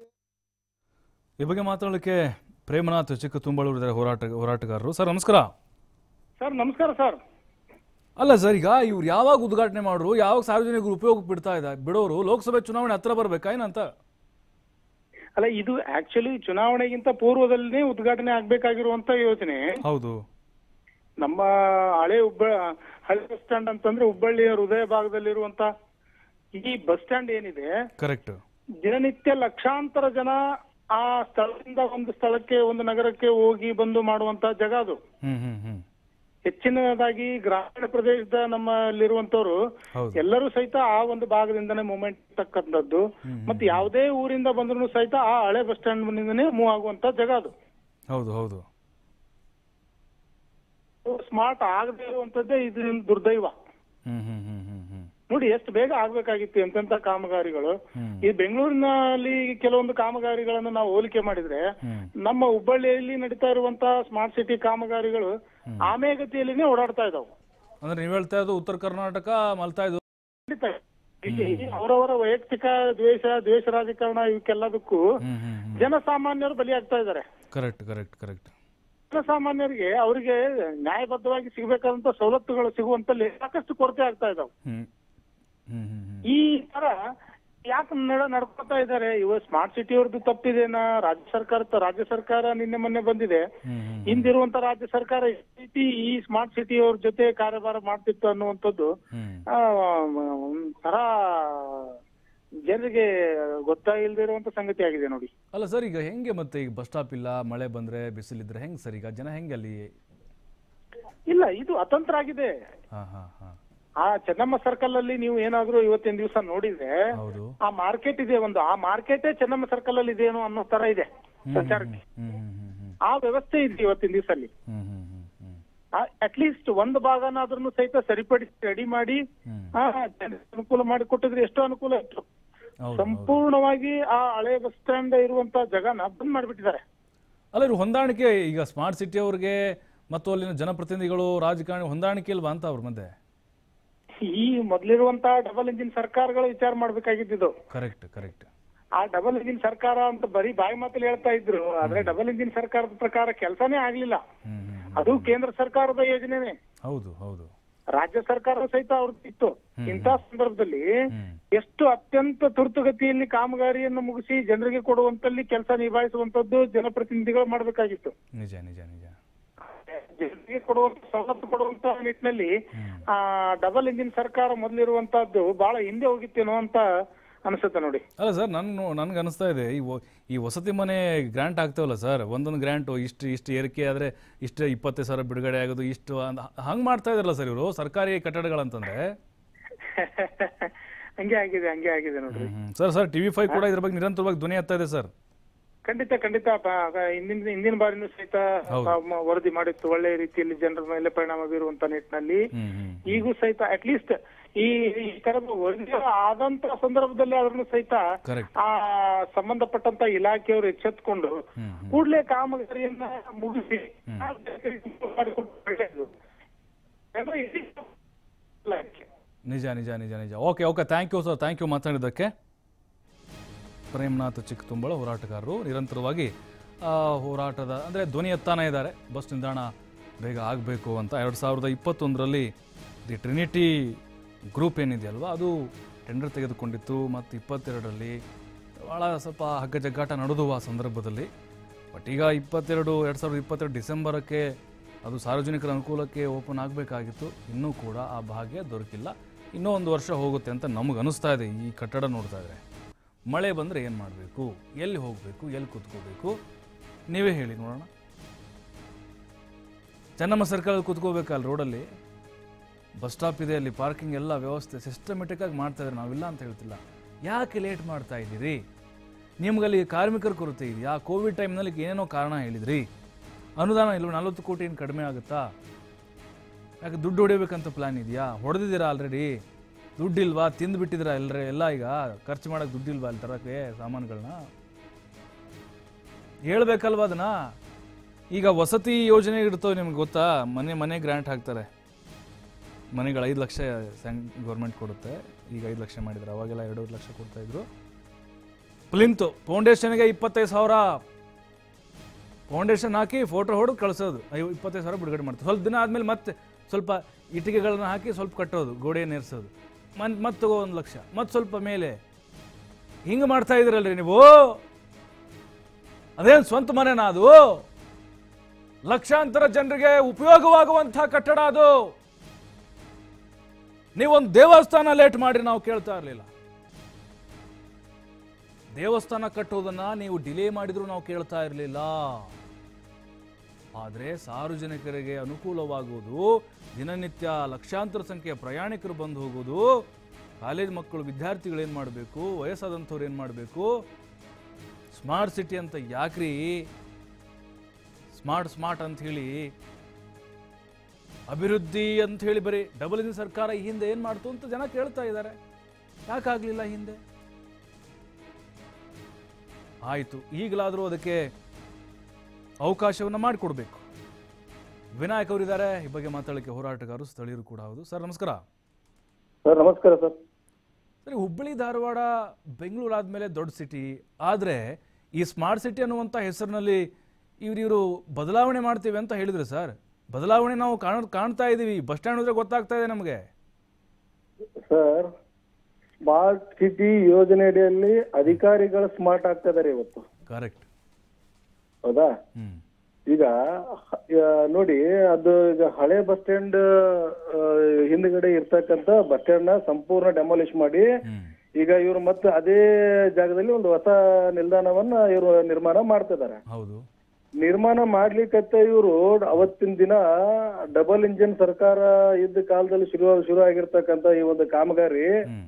ಈ ಬಗ್ಗೆ ಮಾತಾಡಲಿಕ್ಕೆ ಪ್ರೇಮನಾಥ್ ಚಿಕ್ಕ ತುಂಬಳೂರು ಇದ್ದಾರೆ ಹೋರಾಟ ಹೋರಾಟಗಾರರು ಸರ್ ನಮಸ್ಕಾರ ಸರ್ ನಮಸ್ಕಾರ ಸರ್ ಅಲ್ಲ ಸರ್ ಈಗ ಇವ್ರು ಯಾವಾಗ ಉದ್ಘಾಟನೆ ಮಾಡ್ರು ಯಾವಾಗ ಸಾರ್ವಜನಿಕರು ಉಪಯೋಗ ಬಿಡ್ತಾ ಇದ್ದ ಬಿಡೋರು ಲೋಕಸಭೆ ಚುನಾವಣೆ ಹತ್ರ ಬರ್ಬೇಕಾ ಏನಂತ ಅಲ್ಲ ಇದು ಆಕ್ಚುಲಿ ಚುನಾವಣೆಗಿಂತ ಪೂರ್ವದಲ್ಲೇ ಉದ್ಘಾಟನೆ ಆಗ್ಬೇಕಾಗಿರುವಂತ ಯೋಜನೆ ಹೌದು ನಮ್ಮ ಹಳೆ ಹುಬ್ಬ ಹಳೆ ಬಸ್ ಸ್ಟ್ಯಾಂಡ್ ಅಂತಂದ್ರೆ ಹುಬ್ಬಳ್ಳಿಯ ಹೃದಯ ಭಾಗದಲ್ಲಿರುವಂತ ಈ ಬಸ್ ಸ್ಟ್ಯಾಂಡ್ ಏನಿದೆ ಕರೆಕ್ಟ್ ದಿನನಿತ್ಯ ಲಕ್ಷಾಂತರ ಜನ ಆ ಸ್ಥಳದಿಂದ ಒಂದು ಸ್ಥಳಕ್ಕೆ ಒಂದು ನಗರಕ್ಕೆ ಹೋಗಿ ಬಂದು ಮಾಡುವಂತ ಜಾಗ ಅದು ಹ್ಮ್ ಹ್ಮ್ ಹ್ಮ್ ಹೆಚ್ಚಿನದಾಗಿ ಗ್ರಾಮೀಣ ಪ್ರದೇಶದ ನಮ್ಮಲ್ಲಿರುವಂತವ್ರು ಹೌದು ಎಲ್ಲರೂ ಸಹಿತ ಆ ಒಂದು ಭಾಗದಿಂದನೇ ಮೂವ್ಮೆಂಟ್ ತಕ್ಕಂಥದ್ದು ಮತ್ತೆ ಯಾವುದೇ ಊರಿಂದ ಬಂದ್ರು ಸಹಿತ ಆ ಹಳೆ ಬಸ್ ಸ್ಟ್ಯಾಂಡ್ ನಿಂದನೇ ಮೂವ್ ಆಗುವಂತ ಜಾಗ ಅದು ಹೌದು ಹೌದು ಸ್ಮಾರ್ಟ್ ಆಗದೆ ಇರುವಂತದ್ದೇ ಇದು ದುರ್ದೈವ ಹ್ಮ್ ಹ್ಮ್ ಹ್ಮ್ ಹ್ಮ್ ಹ್ಮ್ ನೋಡಿ ಎಷ್ಟು ಬೇಗ ಆಗ್ಬೇಕಾಗಿತ್ತು ಎಂತೆಂತ ಕಾಮಗಾರಿಗಳು ಹ್ಮ್. ಈ ಬೆಂಗಳೂರಿನಲ್ಲಿ ಕೆಲವೊಂದು ಕಾಮಗಾರಿಗಳನ್ನು ನಾವು ಹೋಲಿಕೆ ಮಾಡಿದ್ರೆ ಹ್ಮ್ ನಮ್ಮ ಹುಬ್ಬಳ್ಳಿಯಲ್ಲಿ ನಡೀತಾ ಇರುವಂತ ಸ್ಮಾರ್ಟ್ ಸಿಟಿ ಕಾಮಗಾರಿಗಳು ಆಮೆಗತಿಯಲ್ಲಿನೇ ಓಡಾಡ್ತಾ ಇದಾವೆ ಅಂದ್ರೆ ನೀವ್ ಹೇಳ್ತಾ ಇದ್ದು ಉತ್ತರ ಕರ್ನಾಟಕ ಮಲ್ತಾ ಇದು ನಡೀತಾ ಇದೆ. ಇಲ್ಲಿ ಅವರವರ ವೈಯಕ್ತಿಕ ದ್ವೇಷ ದ್ವೇಷ ರಾಜಕಾರಣ ಇವಕ್ಕೆಲ್ಲದಕ್ಕೂ ಹ್ಮ್ ಹ್ಮ್ ಹ್ಮ್ ಜನಸಾಮಾನ್ಯರು ಬಲಿಯಾಗ್ತಾ ಇದ್ದಾರೆ ಕರೆಕ್ಟ್ ಕರೆಕ್ಟ್ ಕರೆಕ್ಟ್ ಜನಸಾಮಾನ್ಯರಿಗೆ ಅವರಿಗೆ ನ್ಯಾಯಬದ್ಧವಾಗಿ ಸಿಗಬೇಕಾದಂತ ಸವಲತ್ತುಗಳು ಸಿಗುವಂತಲ್ಲಿ ಸಾಕಷ್ಟು ಕೊರತೆ ಆಗ್ತಾ ಇದಾವೆ ಹ್ಮ್ ಹ್ಮ್ ಹ್ಮ್ ಹ್ಮ್ ಈ ತರ ಯಾಕೆ ನಡ ನಡ್ಕೊತಾ ಇದ್ದಾರೆ ಇವ ಸ್ಮಾರ್ಟ್ ಸಿಟಿ ಅವ್ರದ್ದು ತಪ್ಪಿದೇನಾ ರಾಜ್ಯ ಸರ್ಕಾರ ರಾಜ್ಯ ಸರ್ಕಾರ ನಿನ್ನೆ ಮೊನ್ನೆ ಬಂದಿದೆ ಹ್ಮ್ ಹ್ಮ್ ಹಿಂದಿರುವಂತ ರಾಜ್ಯ ಸರ್ಕಾರ ಈ ರೀತಿ ಈ ಸ್ಮಾರ್ಟ್ ಸಿಟಿ ಅವ್ರ ಜೊತೆ ಕಾರ್ಯಭಾರ ಮಾಡ್ತಿತ್ತು ಅನ್ನುವಂಥದ್ದು ಹ್ಮ್ ಆ, ಒಂಥರ ಜನರಿಗೆ ಗೊತ್ತಾಗಿಲ್ದಿರುವಂತ ಸಂಗತಿ ಆಗಿದೆ ನೋಡಿ ಅಲ್ಲ ಸರ್ ಈಗ ಹೆಂಗೆ ಮತ್ತೆ ಈಗ ಬಸ್ ಸ್ಟಾಪ್ ಇಲ್ಲ ಮಳೆ ಬಂದ್ರೆ ಬಿಸಿಲಿದ್ರೆ ಹೆಂಗ್ ಸರ್ ಈಗ ಜನ ಹೆಂಗೆ ಅಲ್ಲಿ ಇಲ್ಲ ಇದು ಅತಂತ್ರ ಆಗಿದೆ ಹಾ ಹಾ ಹಾ ಆ ಚೆನ್ನಮ್ಮ ಸರ್ಕಲ್ ಅಲ್ಲಿ ನೀವು ಏನಾದ್ರೂ ಇವತ್ತಿನ ದಿವಸ ನೋಡಿದ್ರೆ ಹೌದು ಆ ಮಾರ್ಕೆಟ್ ಇದೆ ಒಂದು ಆ ಮಾರ್ಕೆಟೇ ಚೆನ್ನಮ್ಮ ಸರ್ಕಲ್ ಅಲ್ಲಿ ಇದೇನೋ ಅನ್ನೋ ತರ ಇದೆ ಸಂಚಾರಕ್ಕೆ ಹ್ಮ್ ಹ್ಮ್ ಹ್ಮ್ ಹ್ಮ್ ಆ ವ್ಯವಸ್ಥೆ ಇದೆ ಇವತ್ತಿನ ದಿವಸಲ್ಲಿ ಹ್ಮ್ ಹ್ಮ್ ಹ್ಮ್ ಹ್ಮ್ ಅಟ್ಲೀಸ್ಟ್ ಒಂದು ಭಾಗನಾದ್ರೂ ಸಹಿತ ಸರಿಪಡಿಸಿ ರೆಡಿ ಮಾಡಿ ಹ್ಮ್ ಆ, ಜನರಿಗೆ ಅನುಕೂಲ ಮಾಡಿ ಕೊಟ್ಟಿದ್ರೆ ಎಷ್ಟೋ ಅನುಕೂಲ ಇತ್ತು ಹೌದು ಹೌದು ಸಂಪೂರ್ಣವಾಗಿ ಆ ಹಳೆ ಬಸ್ ಸ್ಟ್ಯಾಂಡ್ ಇರುವಂತ ಜಾಗನ ಬಂದ್ ಮಾಡಿಬಿಟ್ಟಿದ್ದಾರೆ ಅಲ್ಲ ಇವ್ರು ಹೊಂದಾಣಿಕೆ ಈಗ ಸ್ಮಾರ್ಟ್ ಸಿಟಿ ಅವ್ರಿಗೆ ಮತ್ತು ಅಲ್ಲಿನ ಜನಪ್ರತಿನಿಧಿಗಳು ರಾಜಕಾರಣಿ ಹೊಂದಾಣಿಕೆ ಇಲ್ವಾ ಅಂತ ಅವ್ರ ಮಧ್ಯೆ ಈ ಮೊದ್ಲಿರುವಂತ ಡಬಲ್ ಇಂಜಿನ್ ಸರ್ಕಾರಗಳು ವಿಚಾರ ಮಾಡ್ಬೇಕಾಗಿದ್ದು ಕರೆಕ್ಟ್ ಕರೆಕ್ಟ್ ಆ ಡಬಲ್ ಇಂಜಿನ್ ಸರ್ಕಾರ ಅಂತ ಬರೀ ಬಾಯಿ ಮಾತಲ್ಲಿ ಹೇಳ್ತಾ ಇದ್ರು ಆದ್ರೆ ಡಬಲ್ ಇಂಜಿನ್ ಸರ್ಕಾರದ ಪ್ರಕಾರ ಕೆಲಸನೇ ಆಗ್ಲಿಲ್ಲ ಹ್ಮ್ ಹ್ಮ್ ಹ್ಮ್. ಅದು ಕೇಂದ್ರ ಸರ್ಕಾರದ ಯೋಜನೆನೆ ಹೌದು ಹೌದು ರಾಜ್ಯ ಸರ್ಕಾರ ಸಹಿತ ಅವ್ರದ್ದು ಇತ್ತು ಇಂಥ ಸಂದರ್ಭದಲ್ಲಿ ಹ್ಮ್ ಎಷ್ಟು ಅತ್ಯಂತ ತುರ್ತುಗತಿಯಲ್ಲಿ ಕಾಮಗಾರಿಯನ್ನು ಮುಗಿಸಿ ಜನರಿಗೆ ಕೊಡುವಂತಲ್ಲಿ ಕೆಲಸ ನಿಭಾಯಿಸುವಂತದ್ದು ಜನಪ್ರತಿನಿಧಿಗಳು ಮಾಡಬೇಕಾಗಿತ್ತು ನಿಜ ನಿಜ ನಿಜ ಜನರಿಗೆ ಕೊಡುವಂತ ಸವಲತ್ತು ಕೊಡುವಂತ ನಿಟ್ಟಿನಲ್ಲಿ ಹ್ಮ್. ಆ ಡಬಲ್ ಇಂಜಿನ್ ಸರ್ಕಾರ ಮೊದಲಿರುವಂತಹದ್ದು ಬಹಳ ಹಿಂದೆ ಹೋಗಿತ್ತೇನೋ ಅಂತ ಅನ್ಸುತ್ತೆ ನೋಡಿ ಅಲ್ಲ ಸರ್ ನನ್ನ ನನ್ಗೆ ಅನಿಸ್ತಾ ಇದೆ ಈ ವ- ಈ ವಸತಿ ಮನೆ ಗ್ರ್ಯಾಂಟ್ ಆಗ್ತಾವಲ್ಲ ಸರ್ ಒಂದೊಂದು ಗ್ರ್ಯಾಂಟು ಇಷ್ಟು ಇಷ್ಟು ಏರಿಕೆ ಆದರೆ ಇಷ್ಟು ಇಪ್ಪತ್ತೈದು ಸಾವಿರ ಬಿಡುಗಡೆ ಆಗೋದು ಇಷ್ಟು ಹಂಗೆ ಮಾಡ್ತಾ ಇದಾರಲ್ಲ ಸರ್ ಇವರು ಸರ್ಕಾರಿ ಕಟ್ಟಡಗಳಂತಂದ್ರೆ ಹಂಗೆ ಆಗಿದೆ ಹಂಗೆ ಆಗಿದೆ ನೋಡ್ರಿ sir sir T V five ಕೂಡ ಇದ್ರ ಬಗ್ಗೆ ನಿರಂತರವಾಗಿ ಧ್ವನಿ ಎತ್ತಾ ಇದೆ ಸರ್ ಖಂಡಿತ ಖಂಡಿತ ಪ- ಹಿಂದಿನ ಹಿಂದಿನ ಬಾರಿನೂ ಸಹಿತ ಹೌದು. ಮ- ವರದಿ ಮಾಡಿತ್ತು ಒಳ್ಳೆ ರೀತಿಯಲ್ಲಿ ಜನರ ಮೇಲೆ ಪರಿಣಾಮ ಬೀರುವಂತ ನಿಟ್ಟಿನಲ್ಲಿ ಹ್ಮ್ ಹ್ಮ್ ಈಗೂ ಸಹಿತ ಅಟ್ಲೀಸ್ಟ್ ಈ ಈ ತರದ ವರದಿ ಆದಂತ ಸಂದರ್ಭದಲ್ಲಿ ಆದ್ರೂ ಸಹಿತ ಕರೆಕ್ಟ್ ಆ ಸಂಬಂಧಪಟ್ಟಂತ ಇಲಾಖೆಯವರು ಎಚ್ಚೆತ್ಕೊಂಡು ಹ್ಮ್ ಹ್ಮ್ ಕೂಡಲೇ ಕಾಮಗಾರಿಯನ್ನ ಮುಗಿಸಿ ಆ ಜನರಿಗೆ ಅನುಕೂಲ ಮಾಡಿಕೊಟ್ರೆ ಒಳ್ಳೆಯದು. ಯಾಕಂದ್ರೆ ಇಡೀ ಇಲಾಖೆ. ನಿಜ ನಿಜ ನಿಜ ನಿಜ okay okay thank you sir thank you ಮಾತಾಡಿದ್ದಕ್ಕೆ ಪ್ರೇಮ್ನಾಥ್ ಚಿಕ್ಕತುಂಬಳ ಹೋರಾಟಗಾರರು ನಿರಂತರವಾಗಿ ಆ, ಹೋರಾಟದ ಅಂದರೆ ಧ್ವನಿ ಎತ್ತಾನೇ ಇದ್ದಾರೆ ಬಸ್ ನಿಲ್ದಾಣ ಬೇಗ ಆಗಬೇಕು ಅಂತ ಎರಡು ಸಾವಿರದ ಇಪ್ಪತ್ತೊಂದರಲ್ಲಿ ದಿ ಟ್ರಿನಿಟಿ ಗ್ರೂಪ್ ಏನಿದೆಯಲ್ವ ಅದು ಟೆಂಡರ್ ತೆಗೆದುಕೊಂಡಿತ್ತು ಮತ್ತು ಇಪ್ಪತ್ತೆರಡರಲ್ಲಿ ಭಾಳ ಸ್ವಲ್ಪ ಹಗ್ಗ ಜಗ್ಗಾಟ ನಡೆದು ಆ ಸಂದರ್ಭದಲ್ಲಿ ಬಟ್ ಈಗ ಇಪ್ಪತ್ತೆರಡು ಎರಡು ಸಾವಿರದ ಇಪ್ಪತ್ತೆರಡು ಡಿಸೆಂಬರಕ್ಕೆ ಅದು ಸಾರ್ವಜನಿಕರ ಅನುಕೂಲಕ್ಕೆ ಓಪನ್ ಆಗಬೇಕಾಗಿತ್ತು ಇನ್ನೂ ಕೂಡ ಆ ಭಾಗ್ಯ ದೊರಕಿಲ್ಲ ಇನ್ನೂ ಒಂದು ವರ್ಷ ಹೋಗುತ್ತೆ ಅಂತ ನಮಗೆ ಅನಿಸ್ತಾ ಇದೆ ಈ ಕಟ್ಟಡ ನೋಡ್ತಾ ಇದ್ರೆ ಮಳೆ ಬಂದರೆ ಏನು ಮಾಡಬೇಕು ಎಲ್ಲಿ ಹೋಗಬೇಕು ಎಲ್ಲಿ ಕೂತ್ಕೋಬೇಕು ನೀವೇ ಹೇಳಿ ನೋಡೋಣ ಚೆನ್ನಮ್ಮ ಸರ್ಕಲ್ ಕೂತ್ಕೋಬೇಕಲ್ಲ ರೋಡಲ್ಲಿ ಬಸ್ ಸ್ಟಾಪ್ ಇದೆ ಅಲ್ಲಿ ಪಾರ್ಕಿಂಗ್ ಎಲ್ಲ ವ್ಯವಸ್ಥೆ ಸಿಸ್ಟಮೆಟಿಕ್ ಆಗಿ ಮಾಡ್ತಾ ಇದ್ದಾರೆ ನಾವಿಲ್ಲ ಅಂತ ಹೇಳ್ತಿಲ್ಲ ಯಾಕೆ ಲೇಟ್ ಮಾಡ್ತಾ ಇದ್ದೀರಿ ನಿಮ್ಗಲ್ಲಿ ಕಾರ್ಮಿಕರ ಕೊರತೆ ಇದೆಯಾ ಕೋವಿಡ್ ಟೈಮ್ನಲ್ಲಿ ಏನೇನೋ ಕಾರಣ ಹೇಳಿದ್ರಿ ಅನುದಾನ ಇಲ್ವ ನಲ್ವತ್ತು ಕೋಟಿ ಏನು ಕಡಿಮೆ ಆಗುತ್ತಾ ಯಾಕೆ ದುಡ್ಡು ಹೊಡಿಬೇಕಂತ ಪ್ಲಾನ್ ಇದೆಯಾ ಹೊಡೆದಿದ್ದೀರಾ ಆಲ್ರೆಡಿ ದುಡ್ಡಿಲ್ವಾ ತಿಂದುಬಿಟ್ಟಿದ್ದೀರಾ ಎಲ್ಲರೇ ಎಲ್ಲ ಈಗ ಖರ್ಚು ಮಾಡೋಕೆ ದುಡ್ಡಿಲ್ವಾ ಅಲ್ಲಿ ತರೋಕ್ಕೆ ಸಾಮಾನುಗಳನ್ನ ಹೇಳ್ಬೇಕಲ್ವಾ ಅದನ್ನ ಈಗ ವಸತಿ ಯೋಜನೆ ಇರ್ತವೆ ನಿಮ್ಗೆ ಗೊತ್ತಾ ಮನೆ ಮನೆ ಗ್ರ್ಯಾಂಟ್ ಹಾಕ್ತಾರೆ ಮನೆಗಳು ಐದು ಲಕ್ಷ ಸ್ಯಾಂಗ್ ಗೌರ್ಮೆಂಟ್ ಕೊಡುತ್ತೆ ಈಗ ಐದು ಲಕ್ಷ ಮಾಡಿದ್ರು ಅವಾಗೆಲ್ಲ ಎರಡೂವರೆ ಲಕ್ಷ ಕೊಡ್ತಾ ಇದ್ರು ಪ್ಲಿಂತು ಫೌಂಡೇಶನ್ಗೆ ಇಪ್ಪತ್ತೈದು ಸಾವಿರ ಫೌಂಡೇಶನ್ ಹಾಕಿ ಫೋಟೋ ಹೊಡೆದು ಕಳಿಸೋದು ಐವ ಇಪ್ಪತ್ತೈದು ಸಾವಿರ ಬಿಡುಗಡೆ ಮಾಡ್ತಾರೆ ಸ್ವಲ್ಪ ದಿನ ಆದಮೇಲೆ ಮತ್ತೆ ಸ್ವಲ್ಪ ಇಟ್ಟಿಗೆಗಳನ್ನ ಹಾಕಿ ಸ್ವಲ್ಪ ಕಟ್ಟೋದು ಗೋಡೆ ನೇರ್ಸೋದು ಮನ್ ಮತ್ತೆ ತಗೋ ಒಂದು ಲಕ್ಷ ಮತ್ತೆ ಸ್ವಲ್ಪ ಮೇಲೆ ಹಿಂಗೆ ಮಾಡ್ತಾ ಇದ್ದೀರಲ್ರಿ ನೀವು ಅದೇನು ಸ್ವಂತ ಮನೆನಾ ಅದು ಲಕ್ಷಾಂತರ ಜನರಿಗೆ ಉಪಯೋಗವಾಗುವಂಥ ಕಟ್ಟಡ ಅದು ನೀವೊಂದು ದೇವಸ್ಥಾನ ಲೇಟ್ ಮಾಡಿ ನಾವು ಕೇಳ್ತಾ ಇರಲಿಲ್ಲ ದೇವಸ್ಥಾನ ಕಟ್ಟೋದನ್ನ ನೀವು ಡಿಲೇ ಮಾಡಿದ್ರು ನಾವು ಕೇಳ್ತಾ ಇರಲಿಲ್ಲ ಆದರೆ ಸಾರ್ವಜನಿಕರಿಗೆ ಅನುಕೂಲವಾಗುವುದು ದಿನನಿತ್ಯ ಲಕ್ಷಾಂತರ ಸಂಖ್ಯೆಯ ಪ್ರಯಾಣಿಕರು ಬಂದು ಹೋಗೋದು ಕಾಲೇಜ್ ಮಕ್ಕಳು ವಿದ್ಯಾರ್ಥಿಗಳು ಏನು ಮಾಡಬೇಕು ವಯಸ್ಸಾದಂಥವ್ರು ಏನು ಮಾಡಬೇಕು ಸ್ಮಾರ್ಟ್ ಸಿಟಿ ಅಂತ ಯಾಕ್ರಿ ಸ್ಮಾರ್ಟ್ ಸ್ಮಾರ್ಟ್ ಅಂತ ಹೇಳಿ ಅಭಿವೃದ್ಧಿ ಅಂತ ಹೇಳಿ ಬರೀ ಡಬಲ್ ಇಂಜಿನ್ ಸರ್ಕಾರ ಈ ಹಿಂದೆ ಏನು ಮಾಡ್ತು ಅಂತ ಜನ ಕೇಳ್ತಾ ಇದ್ದಾರೆ ಯಾಕಾಗಲಿಲ್ಲ ಹಿಂದೆ ಆಯಿತು ಈಗಲಾದರೂ ಅದಕ್ಕೆ ಅವಕಾಶವನ್ನು ಮಾಡಿಕೊಡ್ಬೇಕು ವಿನಾಯಕ್ ಅವರಿದ್ದಾರೆ ಈ ಬಗ್ಗೆ ಮಾತಾಡಲಿಕ್ಕೆ ಹೋರಾಟಗಾರರು ಸ್ಥಳೀಯರು ಕೂಡ ಹೌದು ಸರ್ ನಮಸ್ಕಾರ ಸರ್ ನಮಸ್ಕಾರ ಸರ್ ಸರಿ ಹುಬ್ಬಳ್ಳಿ ಧಾರವಾಡ ಬೆಂಗಳೂರು ಆದಮೇಲೆ ದೊಡ್ಡ ಸಿಟಿ ಆದರೆ ಈ ಸ್ಮಾರ್ಟ್ ಸಿಟಿ ಅನ್ನುವಂಥ ಹೆಸರಿನಲ್ಲಿ ಇವ್ರು ಇವರು ಬದಲಾವಣೆ ಮಾಡ್ತೀವಿ ಅಂತ ಹೇಳಿದ್ರು ಸರ್ ಬದಲಾವಣೆ ನಾವು ಕಾಣ ಕಾಣ್ತಾ ಇದ್ದೀವಿ ಬಸ್ ಸ್ಟ್ಯಾಂಡ್ ಹೋದ್ರೆ ಗೊತ್ತಾಗ್ತಾ ಇದೆ ನಮಗೆ ಸರ್ ಸ್ಮಾರ್ಟ್ ಸಿಟಿ ಯೋಜನೆ ಅಡಿಯಲ್ಲಿ ಅಧಿಕಾರಿಗಳು ಸ್ಮಾರ್ಟ್ ಆಗ್ತಾ ಇದಾರೆ ಇವತ್ತು ಕರೆಕ್ಟ್ ಹೌದಾ ಹ್ಮ್ ಈಗ ಹ- ಆ, ನೋಡಿ ಅದು ಈಗ ಹಳೆ ಬಸ್ ಸ್ಟ್ಯಾಂಡ್ ಹಿಂದ್ಗಡೆ ಇರ್ತಕ್ಕಂತ ಬಸ್ ಸ್ಟ್ಯಾಂಡ್ ನ ಸಂಪೂರ್ಣ ಡೆಮಾಲಿಷ್ ಮಾಡಿ ಹ್ಮ್ ಈಗ ಇವರು ಮತ್ತೆ ಅದೇ ಜಾಗದಲ್ಲಿ ಒಂದು ಹೊಸ ನಿಲ್ದಾಣವನ್ನ ಇವರು ನಿರ್ಮಾಣ ಮಾಡ್ತಿದ್ದಾರೆ ಹೌದು ನಿರ್ಮಾಣ ಮಾಡ್ಲಿಕ್ಕತ್ತ ಇವರು ಅವತ್ತಿನ ದಿನ ಡಬಲ್ ಇಂಜಿನ್ ಸರ್ಕಾರ ಇದ್ದ ಕಾಲದಲ್ಲಿ ಶುರು ಶುರು ಆಗಿರ್ತಕ್ಕಂತ ಈ ಒಂದು ಕಾಮಗಾರಿ ಹ್ಮ್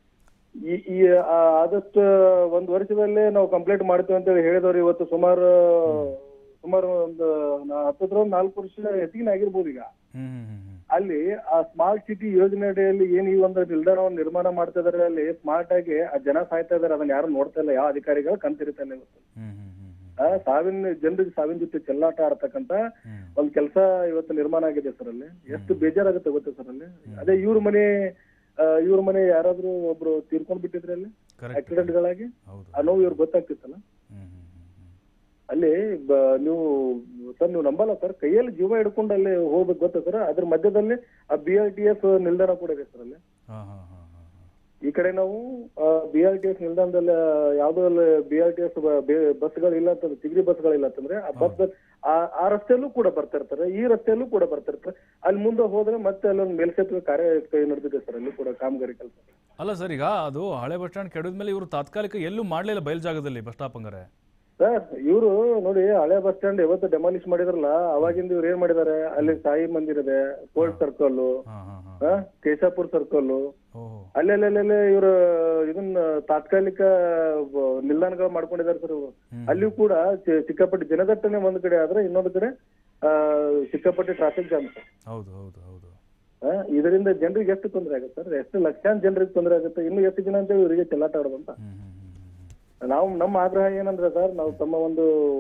ಈ ಈ ಆ, ಆದಷ್ಟು ಒಂದ್ ವರ್ಷದಲ್ಲೇ ನಾವು ಕಂಪ್ಲೀಟ್ ಮಾಡ್ತೀವಿ ಅಂತ ಹೇಳಿ ಹೇಳಿದವ್ರು ಇವತ್ತು ಸುಮಾರು ಸುಮಾರು ಒಂದು ನಾ- ಹತ್ತತ್ರ ಒಂದು ನಾಲ್ಕು ವರ್ಷ ಹೆಚ್ಚಿಗೆ ಆಗಿರ್ಬೋದು ಈಗ ಹ್ಮ್ ಹ್ಮ್ ಹ್ಮ್ ಹ್ಮ್ ಅಲ್ಲಿ ಆ ಸ್ಮಾರ್ಟ್ ಸಿಟಿ ಯೋಜನೆ ಅಡಿಯಲ್ಲಿ ಏನ್ ಈ ಒಂದು ನಿಲ್ದಾಣವನ್ನು ನಿರ್ಮಾಣ ಮಾಡ್ತಾ ಇದಾರೆ ಅಲ್ಲಿ ಸ್ಮಾರ್ಟ್ ಆಗಿ ಆ ಜನ ಸಾಯ್ತಾ ಇದಾರೆ ಅದನ್ನ ಯಾರು ನೋಡ್ತಾ ಇಲ್ಲ ಯಾವ ಅಧಿಕಾರಿಗಳು ಕಣ್ತಿರ್ತಾ ಇಲ್ಲ ಇವತ್ತು ಹ್ಮ್ ಹ್ಮ್ ಹ್ಮ್ ಹ್ಮ್ ಆ, ಸಾವಿನ ಜನರಿಗೆ ಸಾವಿನ ಜೊತೆ ಚೆಲ್ಲಾಟ ಆಡ್ತಕ್ಕಂತ ಹ್ಮ್ ಒಂದ್ ಕೆಲಸ ಇವತ್ತು ನಿರ್ಮಾಣ ಆಗಿದೆ ಸರ್ ಅಲ್ಲಿ ಎಷ್ಟು ಬೇಜಾರಾಗುತ್ತೆ ಗೊತ್ತಾ ಸರ್ ಅಲ್ಲಿ ಅದೇ ಇವ್ರ ಮನೆ ಆ, ಇವ್ರ ಮನೆ ಯಾರಾದ್ರೂ ಒಬ್ರು ತೀರ್ಕೊಂಡ್ ಬಿಟ್ಟಿದ್ರೆ ಅಲ್ಲಿ ಕರೆಕ್ಟ್ ಆಕ್ಸಿಡೆಂಟ್ ಗಳಾಗಿ ಹೌದು ಆ ನೋವು ಇವ್ರಿಗೆ ಗೊತ್ತಾಗ್ತಿತ್ತಲ್ಲ ಹ್ಮ್ ಹ್ಮ್ ಹ್ಮ್ ಹ್ಮ್ ಅಲ್ಲಿ ಬ- ನೀವು ಸರ್ ನೀವು ನಂಬಲ್ಲ ಸರ್ ಕೈಯಲ್ಲಿ ಜೀವ ಹಿಡ್ಕೊಂಡು ಅಲ್ಲಿ ಹೋಗ್ಬೇಕು ಗೊತ್ತಾ ಸರ್ ಅದ್ರ ಮಧ್ಯದಲ್ಲಿ ಆ ಬಿ ಆರ್ ಟಿ ಎಸ್ ನಿಲ್ದಾಣ ಕೂಡ ಇದೆ ಸರ್ ಅಲ್ಲಿ ಹಾ ಹಾ ಹಾ ಹಾ ಹಾ ಈ ಕಡೆ ನಾವು ಬಿ ಆರ್ ಟಿ ಎಸ್ ನಿಲ್ದಾಣದಲ್ಲಿ ಯಾವ್ದೋ ಅಲ್ಲಿ ಬಿ ಆರ್ ಟಿ ಎಸ್ ಬಸ್ಗಳು ಇಲ್ಲ ಅಂತಂದ್ರೆ ಚಿಗರಿ ಬಸ್ಗಳಿಲ್ಲ ಅಂತಂದ್ರೆ ಆ ಬಸ್ ಆ- ಆ ರಸ್ತೆಯಲ್ಲೂ ಕೂಡ ಬರ್ತಾ ಇರ್ತಾರೆ ಈ ರಸ್ತೆಯಲ್ಲೂ ಕೂಡ ಬರ್ತಾ ಇರ್ತಾರೆ ಅಲ್ಲಿ ಮುಂದೆ ಹೋದ್ರೆ ಮತ್ತೆ ಅಲ್ಲೊಂದು ಮೇಲ್ಸೇತುವೆ ಕಾರ್ಯ ಕೈ ನಡೆದಿದೆ ಸರ್ ಅಲ್ಲಿ ಕೂಡ ಕಾಮಗಾರಿ ಕೆಲಸ ಅಲ್ಲ ಸರ್ ಈಗ ಅದು ಹಳೆ ಬಸ್ ಸ್ಟ್ಯಾಂಡ್ ಕೆಡದ್ಮೇಲೆ ಇವರು ತಾತ್ಕಾಲಿಕ ಎಲ್ಲೂ ಮಾಡ್ಲಿಲ್ಲ ಬಯಲು ಜಾಗದಲ್ಲಿ ಬಸ್ ಸ್ಟಾಪ್ ಹಂಗಾರೆ ಸರ್ ಇವರು ನೋಡಿ ಹಳೆ ಬಸ್ ಸ್ಟ್ಯಾಂಡ್ ಯಾವತ್ತು ಡೆಮಾಲಿಷ್ ಮಾಡಿದ್ರಲ್ಲ ಅವಾಗಿಂದ ಇವ್ರು ಏನ್ ಮಾಡಿದ್ದಾರೆ ಅಲ್ಲಿ ಸಾಯಿ ಮಂದಿರ ಇದೆ ಕೋಲ್ಡ್ ಸರ್ಕಲ್ ಹಾ ಹಾ ಹಾ ಕೇಶಾಪುರ್ ಸರ್ಕಲ್ ಓಹೋ ಅಲ್ಲೆಲ್ಲೆಲ್ಲೆಲ್ಲೆ ಇವರು ಇದನ್ನ ತಾತ್ಕಾಲಿಕ ಬ- ನಿಲ್ದಾಣಗಳು ಮಾಡ್ಕೊಂಡಿದ್ದಾರೆ ಸರ್ ಇವರು ಹ್ಮ್. ಅಲ್ಲಿಯೂ ಕೂಡ ಚಿ- ಸಿಕ್ಕಾಪಟ್ಟೆ ಜನದಟ್ಟಣೆ ಒಂದ್ ಕಡೆ ಆದ್ರೆ ಇನ್ನೊಂದ್ ಕಡೆ ಆ, ಸಿಕ್ಕಾಪಟ್ಟೆ ಟ್ರಾಫಿಕ್ ಜಾಮ್ ಸರ್ ಹೌದು ಹೌದು ಹೌದು ಆ, ಇದರಿಂದ ಜನರಿಗೆ ಎಷ್ಟು ತೊಂದರೆ ಆಗುತ್ತೆ ಸರ್ ಎಷ್ಟು ಲಕ್ಷಾಂತರ ಜನರಿಗೆ ತೊಂದರೆ ಆಗುತ್ತೆ ಇನ್ನು ಎಷ್ಟು ಜನ ಅಂತ ಇವರಿಗೆ ಚೆಲ್ಲಾಟ ಆಡೋದಂತ ಹ್ಮ್ ಹ್ಮ್ ಹ್ಮ್ ಹ್ಮ್ ನಾವು ನಮ್ಮ ಆಗ್ರಹ ಏನಂದ್ರೆ ಸರ್ ನಾವು ತಮ್ಮ ಒಂದು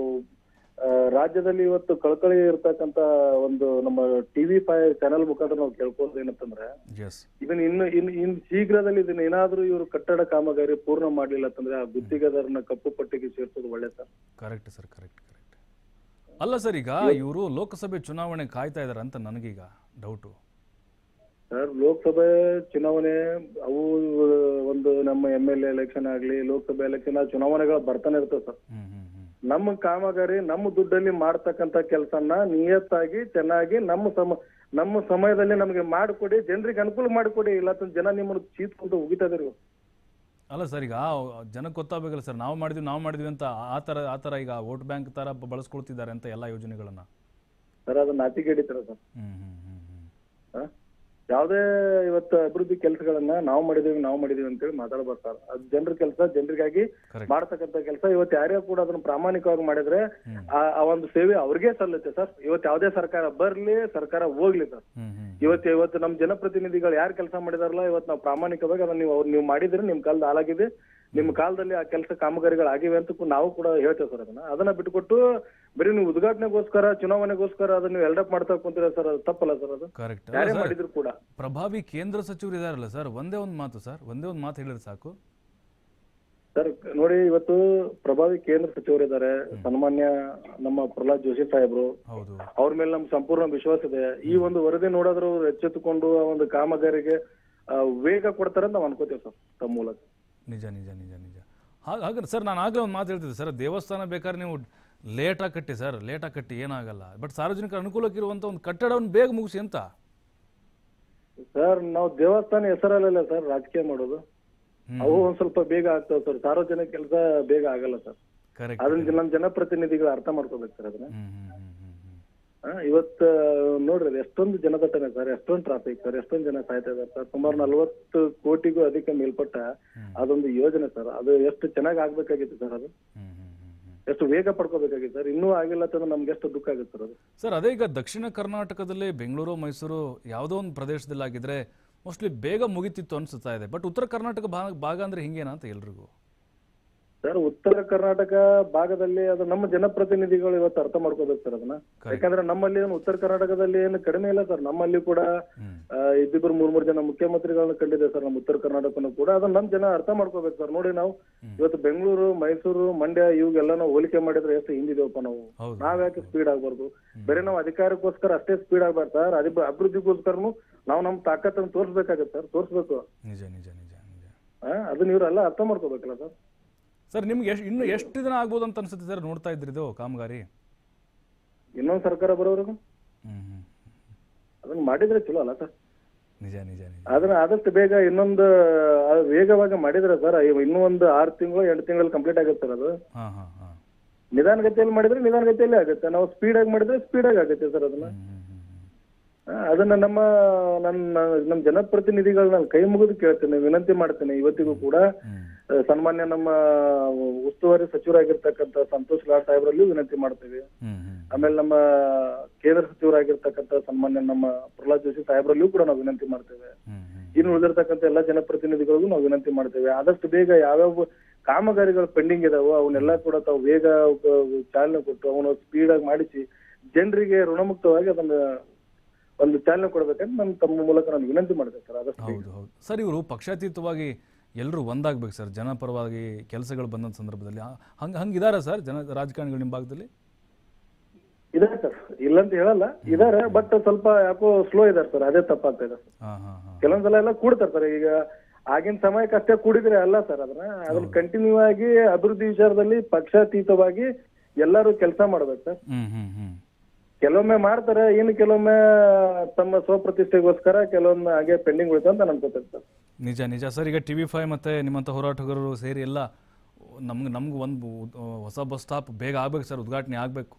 ಆ, ರಾಜ್ಯದಲ್ಲಿ ಇವತ್ತು ಕಳಕಳಿ ಇರ್ತಕ್ಕಂತ ಒಂದು ನಮ್ಮ ಟಿವಿ ಫೈ ಚಾನೆಲ್ ಮುಖಾಂತರ ನಾವು ಕೇಳ್ಕೊಳ್ಳೋದು ಏನಂತಂದ್ರೆ ಎಸ್ ಇದನ್ನ ಇನ್ನು ಇನ್ನು ಇನ್ ಶೀಘ್ರದಲ್ಲಿ ಇದನ್ನ ಏನಾದ್ರೂ ಇವರು ಕಟ್ಟಡ ಕಾಮಗಾರಿ ಪೂರ್ಣ ಮಾಡ್ಲಿಲ್ಲ ಅಂತಂದ್ರೆ ಆ ಗುತ್ತಿಗೆದಾರನ ಕಪ್ಪು ಪಟ್ಟಿಗೆ ಸೇರ್ಸೋದು ಒಳ್ಳೆ sir correct sir correct correct ಅಲ್ಲ ಸರ್ ಈಗ ಇವರು ಲೋಕಸಭೆ ಚುನಾವಣೆ ಕಾಯ್ತಾ ಇದಾರೆ ಅಂತ ನನಗೀಗ ಡೌಟು ಸರ್ ಲೋಕಸಭೆ ಚುನಾವಣೆ ಅವು ಒಂದು ನಮ್ಮ ಎಂ ಎಲ್ ಎಲೆಕ್ಷನ್ ಆಗ್ಲಿ ಲೋಕಸಭೆ ಎಲೆಕ್ಷನ್ ಚುನಾವಣೆಗಳು ಬರ್ತಾನೆ ಇರ್ತವೆ ಸರ್ ಹ್ಮ್ ಹ್ಮ್ ಹ್ಮ್ ನಮ್ಮ ಕಾಮಗಾರಿ ನಮ್ಮ ದುಡ್ಡಲ್ಲಿ ಮಾಡ್ತಕ್ಕಂತ ಕೆಲಸನ ನಿಯತ್ತಾಗಿ ಚೆನ್ನಾಗಿ ನಮ್ಮ ಸಮ ನಮ್ಮ ಸಮಯದಲ್ಲಿ ನಮಗೆ ಮಾಡಿಕೊಡಿ ಜನರಿಗೆ ಅನುಕೂಲ ಮಾಡಿಕೊಡಿ ಇಲ್ಲ ಅಂತಂದ್ರೆ ಜನ ನಿಮ್ಮನ್ನು ಚೀತ್ಕೊಂಡು ಉಗಿತಾ ಇದಾರೆ ಇವ್ರು. ಅಲ್ಲ ಸರ್ ಈಗ ಜನಕ್ಕೆ ಗೊತ್ತಾಗಬೇಕಲ್ಲ ಸರ್ ನಾವು ಮಾಡಿದ್ವಿ ನಾವು ಮಾಡಿದ್ವಿ ಅಂತ ಆ ಥರ ಆ ಥರ ಈಗ ವೋಟ್ ಬ್ಯಾಂಕ್ ಥರ ಬ- ಬಳಸ್ಕೊಳ್ತಿದ್ದಾರೆ ಅಂತ ಎಲ್ಲ ಯೋಜನೆಗಳನ್ನ ಸರ್ ಅದನ್ನ ನಾಚಿಕೆಡಿತಾರೆ ಸರ್ ಹ್ಮ್ ಹ್ಮ್ ಹ್ಮ್ ಹ್ಮ್ ಹ? ಯಾವುದೇ ಇವತ್ತು ಅಭಿವೃದ್ಧಿ ಕೆಲಸಗಳನ್ನ ನಾವು ಮಾಡಿದೀವಿ ನಾವು ಮಾಡಿದೀವಿ ಅಂತೇಳಿ ಮಾತಾಡ್ಬಾರ್ದು ಸರ್ ಅದು ಜನರ ಕೆಲಸ ಜನರಿಗಾಗಿ ಕರೆಕ್ಟ್ ಮಾಡ್ತಕ್ಕಂಥ ಕೆಲಸ ಇವತ್ತು ಯಾರ್ಯಾರು ಕೂಡ ಅದನ್ನ ಪ್ರಾಮಾಣಿಕವಾಗಿ ಮಾಡಿದ್ರೆ ಹ್ಮ್. ಆ ಆ ಒಂದು ಸೇವೆ ಅವ್ರಿಗೆ ಸಲ್ಲುತ್ತೆ ಸರ್ ಇವತ್ತು ಯಾವುದೇ ಸರ್ಕಾರ ಬರ್ಲಿ ಸರ್ಕಾರ ಹೋಗ್ಲಿ ಸರ್ ಹ್ಮ್ ಹ್ಮ್ ಇವತ್ತು ಇವತ್ತು ನಮ್ಮ ಜನಪ್ರತಿನಿಧಿಗಳು ಯಾರು ಕೆಲಸ ಮಾಡಿದಾರಲ್ಲ ಇವತ್ತು ನಾವು ಪ್ರಾಮಾಣಿಕವಾಗಿ ಅದನ್ನ ನೀವು ಅವ್ರು ನೀವು ಮಾಡಿದ್ರೆ ನಿಮ್ ಕಾಲದ ಹಾಲಾಗಿದೆ ನಿಮ್ಮ ಕಾಲದಲ್ಲಿ ಆ ಕೆಲಸ ಕಾಮಗಾರಿಗಳು ಆಗಿವೆ ಅಂತ ಕೂಡ ನಾವು ಕೂಡ ಹೇಳ್ತೇವೆ ಸರ್ ಅದನ್ನ ಅದನ್ನ ಬಿಟ್ಕೊಟ್ಟು ಬರೀ ನೀವು ಉದ್ಘಾಟನೆಗೋಸ್ಕರ ಚುನಾವಣೆಗೋಸ್ಕರ ಅದನ್ನ ನೀವು ಎಲ್ಡಪ್ ಮಾಡ್ತಾ ಕುಂತೀರ ಸರ್ ಅದು ತಪ್ಪಲ್ಲ ಸರ್ ಅದು ಕರೆಕ್ಟ್ ಯಾರೇ ಸರ್ ಮಾಡಿದ್ರು ಕೂಡ ಪ್ರಭಾವಿ ಕೇಂದ್ರ ಸಚಿವರು ಇದಾರಲ್ಲ ಸರ್ ಒಂದೇ ಒಂದು ಮಾತು ಸರ್ ಒಂದೇ ಒಂದು ಮಾತು ಹೇಳಿದ್ರೆ ಸಾಕು ಸರ್ ನೋಡಿ ಇವತ್ತು ಪ್ರಭಾವಿ ಕೇಂದ್ರ ಸಚಿವರಿದ್ದಾರೆ ಸನ್ಮಾನ್ಯ ನಮ್ಮ ಪ್ರಹ್ಲಾದ್ ಜೋಶಿ ಸಾಹೇಬ್ರು ಹೌದು ಅವ್ರ ಮೇಲೆ ನಮ್ಗೆ ಸಂಪೂರ್ಣ ವಿಶ್ವಾಸ ಇದೆ ಈ ಒಂದು ವರದಿ ನೋಡಿದ್ರು ಅವ್ರು ಎಚ್ಚೆತ್ತುಕೊಂಡು ಆ ಒಂದು ಕಾಮಗಾರಿಗೆ ಆ, ವೇಗ ಕೊಡ್ತಾರೆ ಅಂತ ನಾವು ಅನ್ಕೋತೀವಿ ಸರ್ ತಮ್ಮ ಮೂಲಕ ನಿಜ ನಿಜ ನಿಜ ನಿಜ ಹಾಗೆ ಹಾಗಾದ್ರೆ ಸರ್ ನಾನು ಆಗಲೇ ಒಂದು ಮಾತು ಹೇಳ್ತಿದ್ದೆ ಸರ್ ದೇವಸ್ಥಾನ ಬೇಕಾದ್ರೆ ನೀವು ಲೇಟಾಗಿ ಕಟ್ಟಿ ಸರ್ ಲೇಟಾಗಿ ಕಟ್ಟಿ ಏನಾಗಲ್ಲ ಬಟ್ ಸಾರ್ವಜನಿಕರ ಅನುಕೂಲಕ್ಕಿರುವಂಥ ಒಂದು ಕಟ್ಟಡವನ್ನು ಬೇಗ ಮುಗಿಸಿ ಅಂತ ಸರ್ ನಾವು ದೇವಸ್ಥಾನ ಹೆಸರಲ್ಲ ಸರ್ ರಾಜಕೀಯ ಮಾಡೋದು ಹ್ಮ್. ಅವು ಒಂದ್ ಸ್ವಲ್ಪ ಬೇಗ ಆಗ್ತಾವ ಸರ್ ಸಾರ್ವಜನಿಕ ಕೆಲಸ ಬೇಗ ಆಗಲ್ಲ ಸರ್ ಕರೆಕ್ಟ್ ಅದನ್ನ ನಮ್ಮ ಜನಪ್ರತಿನಿಧಿಗಳು ಅರ್ಥ ಮಾಡ್ಕೋಬೇಕು ಸರ್ ಅದನ್ನ ಹ್ಮ್ ಹ್ಮ್ ಹ್ಮ್ ಹ್ಮ್ ಹ್ಮ್ ಆ, ಇವತ್ತ ನೋಡ್ರಿ ಅದು ಎಷ್ಟೊಂದು ಜನದಟ್ಟಣೆ ಸರ್ ಎಷ್ಟೊಂದು ಟ್ರಾಫಿಕ್ ಸರ್ ಎಷ್ಟೊಂದು ಜನ ಸಾಯ್ತಾ ಇದಾರೆ ಸರ್ ಸುಮಾರು ನಲ್ವತ್ತು ಕೋಟಿಗೂ ಅಧಿಕ ಮೇಲ್ಪಟ್ಟ ಹ್ಮ್. ಅದೊಂದು ಯೋಜನೆ ಸರ್ ಅದು ಎಷ್ಟು ಚೆನ್ನಾಗಿ ಆಗ್ಬೇಕಾಗಿತ್ತು ಸರ್ ಅದು ಹ್ಮ್ ಹ್ಮ್ ಹ್ಮ್ ಹ್ಮ್ ಎಷ್ಟು ವೇಗ ಪಡ್ಕೋಬೇಕಾಗಿತ್ತು ಸರ್ ಇನ್ನೂ ಆಗಿಲ್ಲ ಅಂತಂದ್ರೆ ನಮ್ಗೆ ಎಷ್ಟು ದುಃಖ ಆಗುತ್ತೆ ಸರ್ ಅದು ಸರ್ ಅದೇ ಈಗ ದಕ್ಷಿಣ ಕರ್ನಾಟಕದಲ್ಲಿ ಬೆಂಗಳೂರು ಮೈಸೂರು ಯಾವುದೋ ಒಂದು ಪ್ರದೇಶದಲ್ಲಿ ಆಗಿದ್ರೆ ಮೋಸ್ಟ್ಲಿ ಬೇಗ ಮುಗಿತಿತ್ತು ಅನಿಸುತ್ತಾ ಇದೆ ಬಟ್ ಉತ್ತರ ಕರ್ನಾಟಕ ಭಾಗ ಭಾಗ ಅಂದರೆ ಹಿಂಗೇನಾ ಅಂತ ಎಲ್ರಿಗೂ ಸರ್ ಉತ್ತರ ಕರ್ನಾಟಕ ಭಾಗದಲ್ಲಿ ಅದು ನಮ್ಮ ಜನಪ್ರತಿನಿಧಿಗಳು ಇವತ್ತು ಅರ್ಥ ಮಾಡ್ಕೋಬೇಕು ಸರ್ ಅದನ್ನ Correct. ಯಾಕಂದ್ರೆ ನಮ್ಮಲ್ಲಿ ಏನು ಉತ್ತರ ಕರ್ನಾಟಕದಲ್ಲಿ ಏನು ಕಡಿಮೆ ಇಲ್ಲ ಸರ್ ನಮ್ಮಲ್ಲಿ ಕೂಡ ಹ್ಮ್ ಆ, ಇಬ್ಬಿಬ್ರು ಮೂರ್ ಮೂರ್ ಜನ ಮುಖ್ಯಮಂತ್ರಿಗಳನ್ನ ಕಂಡಿದೆ ಸರ್ ನಮ್ಮ ಉತ್ತರ ಕರ್ನಾಟಕನು ಕೂಡ ಅದನ್ನ ನಮ್ ಜನ ಅರ್ಥ ಮಾಡ್ಕೋಬೇಕು ಸರ್ ನೋಡಿ ನಾವು ಇವತ್ತು ಬೆಂಗಳೂರು ಮೈಸೂರು ಮಂಡ್ಯ ಇವ್ಗೆಲ್ಲ ನಾವು ಹೋಲಿಕೆ ಮಾಡಿದ್ರೆ ಎಷ್ಟು ಹಿಂದಿದೇವಪ್ಪ ನಾವು ಹೌದು ನಾವ್ ಯಾಕೆ ಸ್ಪೀಡ್ ಆಗ್ಬಾರ್ದು ಬೇರೆ ನಾವು ಅಧಿಕಾರಕ್ಕೋಸ್ಕರ ಅಷ್ಟೇ ಸ್ಪೀಡ್ ಆಗ್ಬಾರ್ದು ಸರ್ ಅದಿ ಅಭಿವೃದ್ಧಿಗೋಸ್ಕರನು ನಾವು ನಮ್ ತಾಕತ್ತನ್ನು ತೋರಿಸ್ಬೇಕಾಗತ್ತೆ ಸರ್ ತೋರಿಸ್ಬೇಕು ನಿಜ ನಿಜ ನಿಜ ನಿಜ ಆ, ಅದನ್ನ ಇವ್ರೆಲ್ಲ ಅರ್ಥ ಮಾಡ್ಕೋಬೇಕಲ್ಲ ಸರ್ ಸರ್ ನಿಮ್ಗೆ ಎಷ್ಟು ಇನ್ನು ಎಷ್ಟು ದಿನ ಆಗ್ಬೋದು ಅಂತ ಅನ್ಸುತ್ತೆ ಸರ್ ನೋಡ್ತಾ ಇದ್ರಿ ಇದು ಕಾಮಗಾರಿ ಇನ್ನೊಂದ್ ಸರ್ಕಾರ ಬರೋವರೆಗೂ ಹ್ಮ್ ಹ್ಮ್ ಅದನ್ನ ಮಾಡಿದ್ರೆ ಚಲೋ ಅಲ್ಲ ಸರ್ ನಿಜ ನಿಜ ನಿಜ ಅದನ್ನ ಆದಷ್ಟು ಬೇಗ ಇನ್ನೊಂದು ಆ, ವೇಗವಾಗಿ ಮಾಡಿದ್ರೆ ಸರ್ ಇನ್ನೂ ಒಂದು ಆರು ತಿಂಗಳು ಎಂಟು ತಿಂಗಳಲ್ಲಿ ಕಂಪ್ಲೀಟ್ ಆಗುತ್ತೆ ಸರ್ ಅದು ಹಾ ಹಾ ಹಾ ನಿಧಾನಗತಿಯಲ್ಲಿ ಮಾಡಿದ್ರೆ ನಿಧಾನಗತಿಯಲ್ಲಿ ಆಗುತ್ತೆ ನಾವು ಸ್ಪೀಡ್ ಆಗಿ ಮಾಡಿದ್ರೆ ಸ್ಪೀಡ್ ಆಗಿ ಆಗುತ್ತೆ ಸರ್ ಅದನ್ನ ಹ್ಮ್ ಹ್ಮ್ ಹ್ಮ್ ಹ್ಮ್ ಆ, ಅದನ್ನ ನಮ್ಮ ನನ್ನ ನಮ್ಮ ಜನಪ್ರತಿನಿಧಿಗಳು ನಾನು ಕೈ ಮುಗಿದು ಕೇಳ್ತೇನೆ ವಿನಂತಿ ಮಾಡ್ತೇನೆ ಇವತ್ತಿಗೂ ಕೂಡ ಹ್ಮ್ ಆ, ಸನ್ಮಾನ್ಯ ನಮ್ಮ ಉಸ್ತುವಾರಿ ಸಚಿವರಾಗಿರ್ತಕ್ಕಂಥ ಸಂತೋಷ್ ಲಾಡ್ ಸಾಹೇಬ್ರಲ್ಲೂ ವಿನಂತಿ ಮಾಡ್ತೇವೆ ಹ್ಮ್ ಹ್ಮ್ ಆಮೇಲೆ ನಮ್ಮ ಕೇಂದ್ರ ಸಚಿವರಾಗಿರ್ತಕ್ಕಂಥ ಸನ್ಮಾನ್ಯ ನಮ್ಮ ಪ್ರಹ್ಲಾದ್ ಜೋಶಿ ಸಾಹೇಬ್ರಲ್ಲೂ ಕೂಡ ನಾವು ವಿನಂತಿ ಮಾಡ್ತೇವೆ ಹ್ಮ್ ಹ್ಮ್ ಇನ್ನು ಉಳಿದಿರ್ತಕ್ಕಂಥ ಎಲ್ಲ ಜನಪ್ರತಿನಿಧಿಗಳಿಗೂ ನಾವು ವಿನಂತಿ ಮಾಡ್ತೇವೆ ಆದಷ್ಟು ಬೇಗ ಯಾವ್ಯಾವ ಕಾಮಗಾರಿಗಳು ಪೆಂಡಿಂಗ್ ಇದಾವೋ ಅವನ್ನೆಲ್ಲ ಕೂಡ ತಾವು ಬೇಗ ಅವಕ್ಕೆ ಚಾಲನೆ ಕೊಟ್ಟು ಅವನು ಸ್ಪೀಡ್ ಆಗಿ ಮಾಡಿಸಿ ಜನರಿಗೆ ಋಣಮುಕ್ತವಾಗಿ ಅದನ್ನ ಒಂದು ಚಾಲನೆ ಕೊಡ್ಬೇಕಂತ ನಾನು ತಮ್ಮ ಮೂಲಕ ನಾನು ವಿನಂತಿ ಮಾಡ್ತೇನೆ ಸರ್ ಆದಷ್ಟು ಬೇಗ. ಹೌದು ಹೌದು ಸರ್ ಇವರು ಪಕ್ಷಾತೀತವಾಗಿ ಎಲ್ಲರೂ ಒಂದಾಗ್ಬೇಕು ಸರ್ ಜನಪರವಾಗಿ ಕೆಲಸಗಳು ಬಂದಂಥ ಸಂದರ್ಭದಲ್ಲಿ ಹಂಗೆ ಹಂಗಿದಾರ ಸರ್ ಜನ ರಾಜಕಾರಣಿಗಳು ನಿಮ್ಮ ಭಾಗದಲ್ಲಿ ಇದಾರೆ ಸರ್ ಇಲ್ಲಂತ ಹೇಳಲ್ಲ ಇದಾರೆ ಬಟ್ ಸ್ವಲ್ಪ ಯಾಕೋ ಸ್ಲೋ ಇದಾರೆ ಸರ್ ಅದೇ ತಪ್ಪಾಗ್ತಾ ಇದೆ ಸರ್ ಹಾಂ ಹಾಂ ಹಾಂ ಕೆಲವೊಂದ್ಸಲ ಎಲ್ಲ ಕೂಡ್ತಾರೆ ಸರ್ ಈಗ ಆಗಿನ ಸಮಯಕ್ಕೆ ಅಷ್ಟೇ ಕೂಡಿದ್ರೆ ಅಲ್ಲ ಸರ್ ಅದನ್ನ ಅದನ್ನ ಕಂಟಿನ್ಯೂ ಆಗಿ ಅಭಿವೃದ್ಧಿ ವಿಚಾರದಲ್ಲಿ ಪಕ್ಷಾತೀತವಾಗಿ ಎಲ್ಲರೂ ಕೆಲಸ ಮಾಡ್ಬೇಕು ಸರ್ ಹ್ಞೂ ಹ್ಞೂ ಹ್ಞೂ ಕೆಲವೊಮ್ಮೆ ಮಾಡ್ತಾರೆ ಇನ್ನು ಕೆಲವೊಮ್ಮೆ ತಮ್ಮ ಸ್ವಪ್ರತಿಷ್ಠೆಗೋಸ್ಕರ ಕೆಲವೊಮ್ಮೆ ಹಾಗೆ ಪೆಂಡಿಂಗ್ ಉಳಿತು ಅಂತ ಅನ್ಕೋತಾರೆ ಸರ್ ನಿಜ ನಿಜ ಸರ್ ಈಗ ಟಿ ವಿ ಫೈವ್ ಮತ್ತು ನಿಮ್ಮಂಥ ಹೋರಾಟಗಾರರು ಸೇರಿ ಎಲ್ಲ ನಮ್ಗೆ ನಮ್ಗೆ ಒಂದು ಹೊಸ ಬಸ್ ಸ್ಟಾಪ್ ಬೇಗ ಆಗ್ಬೇಕು ಸರ್ ಉದ್ಘಾಟನೆ ಆಗಬೇಕು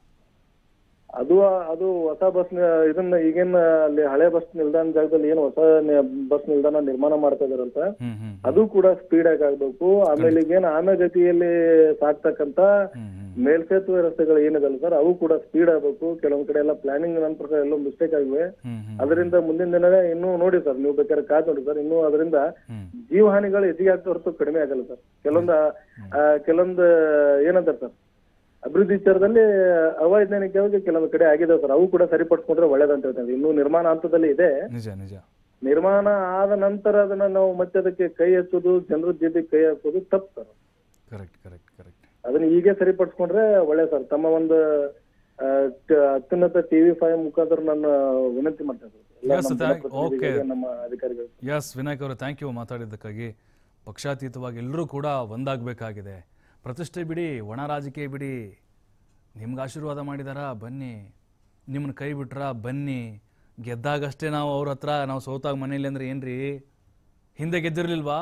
ಅದು ಅದು ಹೊಸ ಬಸ್ ಇದನ್ನ ಈಗೇನ್ ಅಲ್ಲಿ ಹಳೆ ಬಸ್ ನಿಲ್ದಾಣ ಜಾಗದಲ್ಲಿ ಏನು ಹೊಸ ಬಸ್ ನಿಲ್ದಾಣ ನಿರ್ಮಾಣ ಮಾಡ್ತಾ ಇದಾರಂತ ಹ್ಞೂ ಹ್ಞೂ ಅದು ಕೂಡ ಸ್ಪೀಡ್ ಆಗಿ ಆಗ್ಬೇಕು ಆಮೇಲೆ ಈಗೇನ್ ಆಮೆ ಗತಿಯಲ್ಲಿ ಸಾಕ್ತಕ್ಕಂತ ಹ್ಞೂ ಹ್ಞೂ ಮೇಲ್ಸೇತುವೆ ರಸ್ತೆಗಳು ಏನಿದಲ್ಲ ಸರ್ ಅವು ಕೂಡ ಸ್ಪೀಡ್ ಆಗ್ಬೇಕು ಕೆಲವೊಂದ್ ಕಡೆ ಎಲ್ಲ ಪ್ಲಾನಿಂಗ್ ನನ್ನ ಪ್ರಕಾರ ಎಲ್ಲೋ ಮಿಸ್ಟೇಕ್ ಆಗಿವೆ ಹ್ಞೂ ಹ್ಞೂ ಅದರಿಂದ ಮುಂದಿನ ದಿನ ಇನ್ನೂ ನೋಡಿ ಸರ್ ನೀವು ಬೇಕಾದ್ರೆ ಕಾದ್ ನೋಡಿ ಸರ್ ಇನ್ನೂ ಅದರಿಂದ ಹ್ಞೂ ಜೀವಹಾನಿಗಳು ಹೆಚ್ಚಿಗೆ ಆಗ್ತಾ ಹೊರತು ಕಡಿಮೆ ಆಗಲ್ಲ ಸರ್ ಕೆಲವೊಂದು ಆ, ಕೆಲವೊಂದು ಏನಂತಾರೆ ಸರ್ ಅಭಿವೃದ್ಧಿ ವಿಚಾರದಲ್ಲಿ ಅವೈಜ್ಞಾನಿಕವಾಗಿ ಕೆಲವೊಂದು ಕಡೆ ಆಗಿದೆ ಸರ್ ಅವು ಕೂಡ ಸರಿಪಡಿಸ್ಕೊಂಡ್ರೆ ಒಳ್ಳೇದಂತ ಹೇಳ್ತಾರೆ ಇನ್ನೂ ನಿರ್ಮಾಣ ಹಂತದಲ್ಲಿ ಇದೆ ನಿಜ ನಿಜ ನಿರ್ಮಾಣ ಆದ ನಂತರ ಅದನ್ನ ನಾವು ಮತ್ತೆ ಅದಕ್ಕೆ ಕೈ ಹಚ್ಚೋದು ಜನರ ಜೊತೆ ಕೈ ಹಾಕೋದು ತಪ್ಪು ಸರ್ ಕರೆಕ್ಟ್ ಕರೆಕ್ಟ್ ಕರೆಕ್ಟ್ ಅದನ್ನ ಹೀಗೆ ಸರಿಪಡಿಸ್ಕೊಂಡ್ರೆ ಒಳ್ಳೆ ಸರ್ ತಮ್ಮ ಒಂದು ಆ, ಟ- ಅತ್ಯುನ್ನತ ಟಿವಿ ಫೈವ್ ಮುಖಾಂತರ ನಾನು ವಿನಂತಿ ಮಾಡ್ತೇನೆ ಸರ್. ಎಲ್ಲ Yes, ನಮ್ಮ thank- ಜನಪ್ರತಿನಿಧಿಗಳಿಗೆ, okay. ನಮ್ಮ ಅಧಿಕಾರಿಗಳು ಎಸ್ ವಿನಾಯಕ್ ಅವರು ಥ್ಯಾಂಕ್ ಯು ಮಾತಾಡಿದ್ದಕ್ಕಾಗಿ ಪಕ್ಷಾತೀತವಾಗಿ ಎಲ್ಲರೂ ಕೂಡ ಒಂದಾಗಬೇಕಾಗಿದೆ ಪ್ರತಿಷ್ಠೆ ಬಿಡಿ ಒಣ ರಾಜಕೀಯ ಬಿಡಿ ನಿಮ್ಗೆ ಆಶೀರ್ವಾದ ಮಾಡಿದಾರಾ ಬನ್ನಿ ನಿಮ್ಮನ್ನ ಕೈ ಬಿಟ್ರಾ ಬನ್ನಿ ಗೆದ್ದಾಗಷ್ಟೇ ನಾವು ಅವ್ರ ಹತ್ರ ನಾವು ಸೋತಾಗ ಮನೇಲಿ ಅಂದ್ರೆ ಏನ್ರಿ ಹಿಂದೆ ಗೆದ್ದಿರ್ಲಿಲ್ವಾ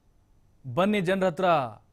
ಬನ್ನಿ ಜನರ ಹತ್ರ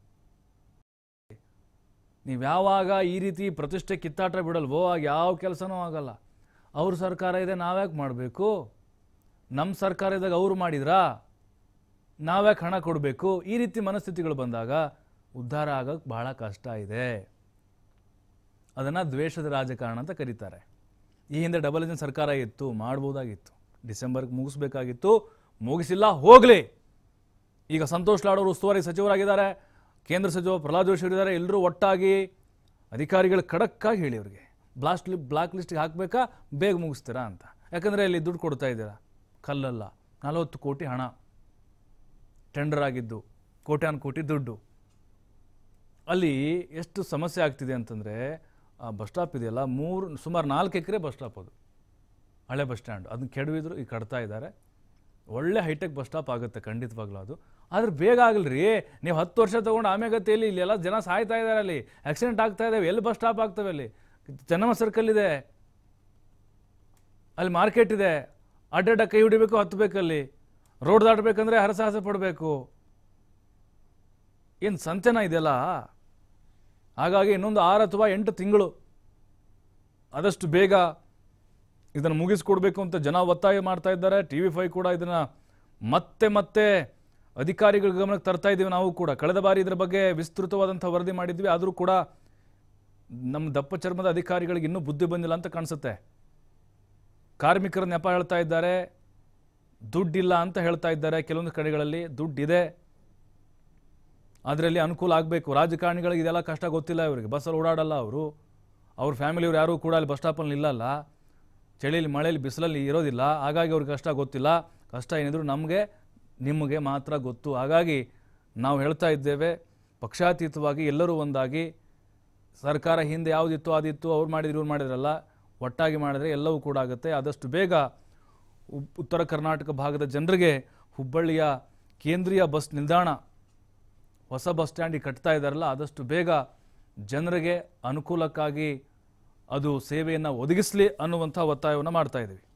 ನೀವು ಯಾವಾಗ ಈ ರೀತಿ ಪ್ರತಿಷ್ಠೆ ಕಿತ್ತಾಟ ಬಿಡಲ್ವೋ ಆಗ ಯಾವ ಕೆಲಸನೂ ಆಗಲ್ಲ ಅವ್ರ ಸರ್ಕಾರ ಇದೆ ನಾವ್ಯಾಕೆ ಮಾಡಬೇಕು ನಮ್ಮ ಸರ್ಕಾರ ಇದ್ದಾಗ ಅವ್ರು ಮಾಡಿದ್ರಾ ನಾವ್ಯಾಕೆ ಹಣ ಕೊಡಬೇಕು ಈ ರೀತಿ ಮನಸ್ಥಿತಿಗಳು ಬಂದಾಗ ಉದ್ಧಾರ ಆಗೋಕ್ಕೆ ಬಹಳ ಕಷ್ಟ ಇದೆ ಅದನ್ನು ದ್ವೇಷದ ರಾಜಕಾರಣ ಅಂತ ಕರೀತಾರೆ ಈ ಹಿಂದೆ ಡಬಲ್ ಇಂಜಿನ್ ಸರ್ಕಾರ ಇತ್ತು ಮಾಡ್ಬೋದಾಗಿತ್ತು ಡಿಸೆಂಬರ್ಗೆ ಮುಗಿಸ್ಬೇಕಾಗಿತ್ತು ಮುಗಿಸಿಲ್ಲ ಹೋಗಲಿ ಈಗ ಸಂತೋಷ್ ಲಾಡ್ ಅವರು ಉಸ್ತುವಾರಿ ಸಚಿವರಾಗಿದ್ದಾರೆ ಕೇಂದ್ರ ಸಚಿವ ಪ್ರಹ್ಲಾದ್ ಜೋಶಿ ಅವರಿದ್ದಾರೆ ಎಲ್ಲರೂ ಒಟ್ಟಾಗಿ ಅಧಿಕಾರಿಗಳು ಖಡಕ್ಕಾಗಿ ಹೇಳಿ ಅವ್ರಿಗೆ ಬ್ಲಾಸ್ಟ್ ಲಿ ಬ್ಲಾಕ್ ಲಿಸ್ಟ್ಗೆ ಹಾಕಬೇಕಾ ಬೇಗ ಮುಗಿಸ್ತೀರಾ ಅಂತ ಯಾಕಂದರೆ ಇಲ್ಲಿ ದುಡ್ಡು ಕೊಡ್ತಾ ಇದ್ದೀರಾ ಕಲ್ಲಲ್ಲ ನಲವತ್ತು ಕೋಟಿ ಹಣ ಟೆಂಡರ್ ಆಗಿದ್ದು ಕೋಟ್ಯಾನು ಕೋಟಿ ದುಡ್ಡು ಅಲ್ಲಿ ಎಷ್ಟು ಸಮಸ್ಯೆ ಆಗ್ತಿದೆ ಅಂತಂದರೆ ಆ ಬಸ್ ಸ್ಟಾಪ್ ಇದೆಯಲ್ಲ ಮೂರು ಸುಮಾರು ನಾಲ್ಕು ಎಕರೆ ಬಸ್ ಸ್ಟಾಪ್ ಅದು ಹಳೆ ಬಸ್ ಸ್ಟ್ಯಾಂಡ್ ಅದನ್ನ ಕೆಡವಿದ್ರು ಈಗ ಕಟ್ತಾ ಇದ್ದಾರೆ ಒಳ್ಳೆ ಹೈಟೆಕ್ ಬಸ್ ಸ್ಟಾಪ್ ಆಗುತ್ತೆ ಖಂಡಿತವಾಗ್ಲೂ ಅದು ಆದ್ರೆ ಬೇಗ ಆಗಲ್ರಿ ನೀವು ಹತ್ತು ವರ್ಷ ತೊಗೊಂಡು ಆಮೆಗತಿಯಲ್ಲಿ ಇಲ್ಲೆಲ್ಲ ಜನ ಸಾಯ್ತಾ ಇದ್ದಾರೆ ಅಲ್ಲಿ ಆಕ್ಸಿಡೆಂಟ್ ಆಗ್ತಾ ಇದ್ದಾವೆ ಎಲ್ಲಿ ಬಸ್ ಸ್ಟಾಪ್ ಆಗ್ತವೆ ಅಲ್ಲಿ ಚೆನ್ನಮ್ಮ ಸರ್ಕಲ್ ಇದೆ ಅಲ್ಲಿ ಮಾರ್ಕೆಟ್ ಇದೆ ಅಡ್ಡಡ್ಡ ಕೈ ಹಿಡಿಬೇಕು ಹತ್ತಬೇಕಲ್ಲಿ ರೋಡ್ ದಾಟಬೇಕಂದ್ರೆ ಹರಸಾಹಸ ಪಡಬೇಕು ಏನು ಸಂತೆನ ಇದೆಯಲ್ಲ ಹಾಗಾಗಿ ಇನ್ನೊಂದು ಆರು ಅಥವಾ ಎಂಟು ತಿಂಗಳು ಆದಷ್ಟು ಬೇಗ ಇದನ್ನು ಮುಗಿಸ್ಕೊಡ್ಬೇಕು ಅಂತ ಜನ ಒತ್ತಾಯ ಮಾಡ್ತಾ ಇದ್ದಾರೆ ಟಿ ವಿ ಫೈ ಕೂಡ ಇದನ್ನು ಮತ್ತೆ ಮತ್ತೆ ಅಧಿಕಾರಿಗಳ ಗಮನಕ್ಕೆ ತರ್ತಾ ಇದ್ದೀವಿ ನಾವು ಕೂಡ ಕಳೆದ ಬಾರಿ ಇದರ ಬಗ್ಗೆ ವಿಸ್ತೃತವಾದಂಥ ವರದಿ ಮಾಡಿದ್ವಿ ಆದರೂ ಕೂಡ ನಮ್ಮ ದಪ್ಪ ಚರ್ಮದ ಅಧಿಕಾರಿಗಳಿಗೆ ಇನ್ನೂ ಬುದ್ಧಿ ಬಂದಿಲ್ಲ ಅಂತ ಕಾಣಿಸುತ್ತೆ ಕಾರ್ಮಿಕರ ನೆಪ ಹೇಳ್ತಾ ಇದ್ದಾರೆ ದುಡ್ಡಿಲ್ಲ ಅಂತ ಹೇಳ್ತಾ ಇದ್ದಾರೆ ಕೆಲವೊಂದು ಕಡೆಗಳಲ್ಲಿ ದುಡ್ಡಿದೆ ಅದರಲ್ಲಿ ಅನುಕೂಲ ಆಗಬೇಕು ರಾಜಕಾರಣಿಗಳಿಗೆ ಇದೆಲ್ಲ ಕಷ್ಟ ಗೊತ್ತಿಲ್ಲ ಇವರಿಗೆ ಬಸ್ಸಲ್ಲಿ ಓಡಾಡಲ್ಲ ಅವರು ಅವ್ರ ಫ್ಯಾಮಿಲಿಯವ್ರು ಯಾರೂ ಕೂಡ ಅಲ್ಲಿ ಬಸ್ ಸ್ಟಾಪಲ್ಲಿ ನಿಲ್ಲಲ್ಲ ಚಳಿಲಿ ಮಳೆಯಲ್ಲಿ ಬಿಸಿಲಲ್ಲಿ ಇರೋದಿಲ್ಲ ಹಾಗಾಗಿ ಅವ್ರಿಗೆ ಕಷ್ಟ ಗೊತ್ತಿಲ್ಲ ಕಷ್ಟ ಏನಿದ್ರು ನಮಗೆ ನಿಮಗೆ ಮಾತ್ರ ಗೊತ್ತು ಹಾಗಾಗಿ ನಾವು ಹೇಳ್ತಾ ಇದ್ದೇವೆ ಪಕ್ಷಾತೀತವಾಗಿ ಎಲ್ಲರೂ ಒಂದಾಗಿ ಸರ್ಕಾರ ಹಿಂದೆ ಯಾವುದಿತ್ತು ಅದಿತ್ತು ಅವ್ರು ಮಾಡಿದ್ರು ಇವ್ರು ಮಾಡಿದ್ರಲ್ಲ ಒಟ್ಟಾಗಿ ಮಾಡಿದರೆ ಎಲ್ಲವೂ ಕೂಡ ಆಗುತ್ತೆ ಆದಷ್ಟು ಬೇಗ ಉ- ಉತ್ತರ ಕರ್ನಾಟಕ ಭಾಗದ ಜನರಿಗೆ ಹುಬ್ಬಳ್ಳಿಯ ಕೇಂದ್ರೀಯ ಬಸ್ ನಿಲ್ದಾಣ ಹೊಸ ಬಸ್ ಸ್ಟ್ಯಾಂಡಿಗೆ ಕಟ್ತಾ ಇದ್ದಾರಲ್ಲ ಆದಷ್ಟು ಬೇಗ ಜನರಿಗೆ ಅನುಕೂಲಕ್ಕಾಗಿ ಅದು ಸೇವೆಯನ್ನು ಒದಗಿಸಲಿ ಅನ್ನುವಂಥ ಒತ್ತಾಯವನ್ನು ಮಾಡ್ತಾ ಇದ್ದೀವಿ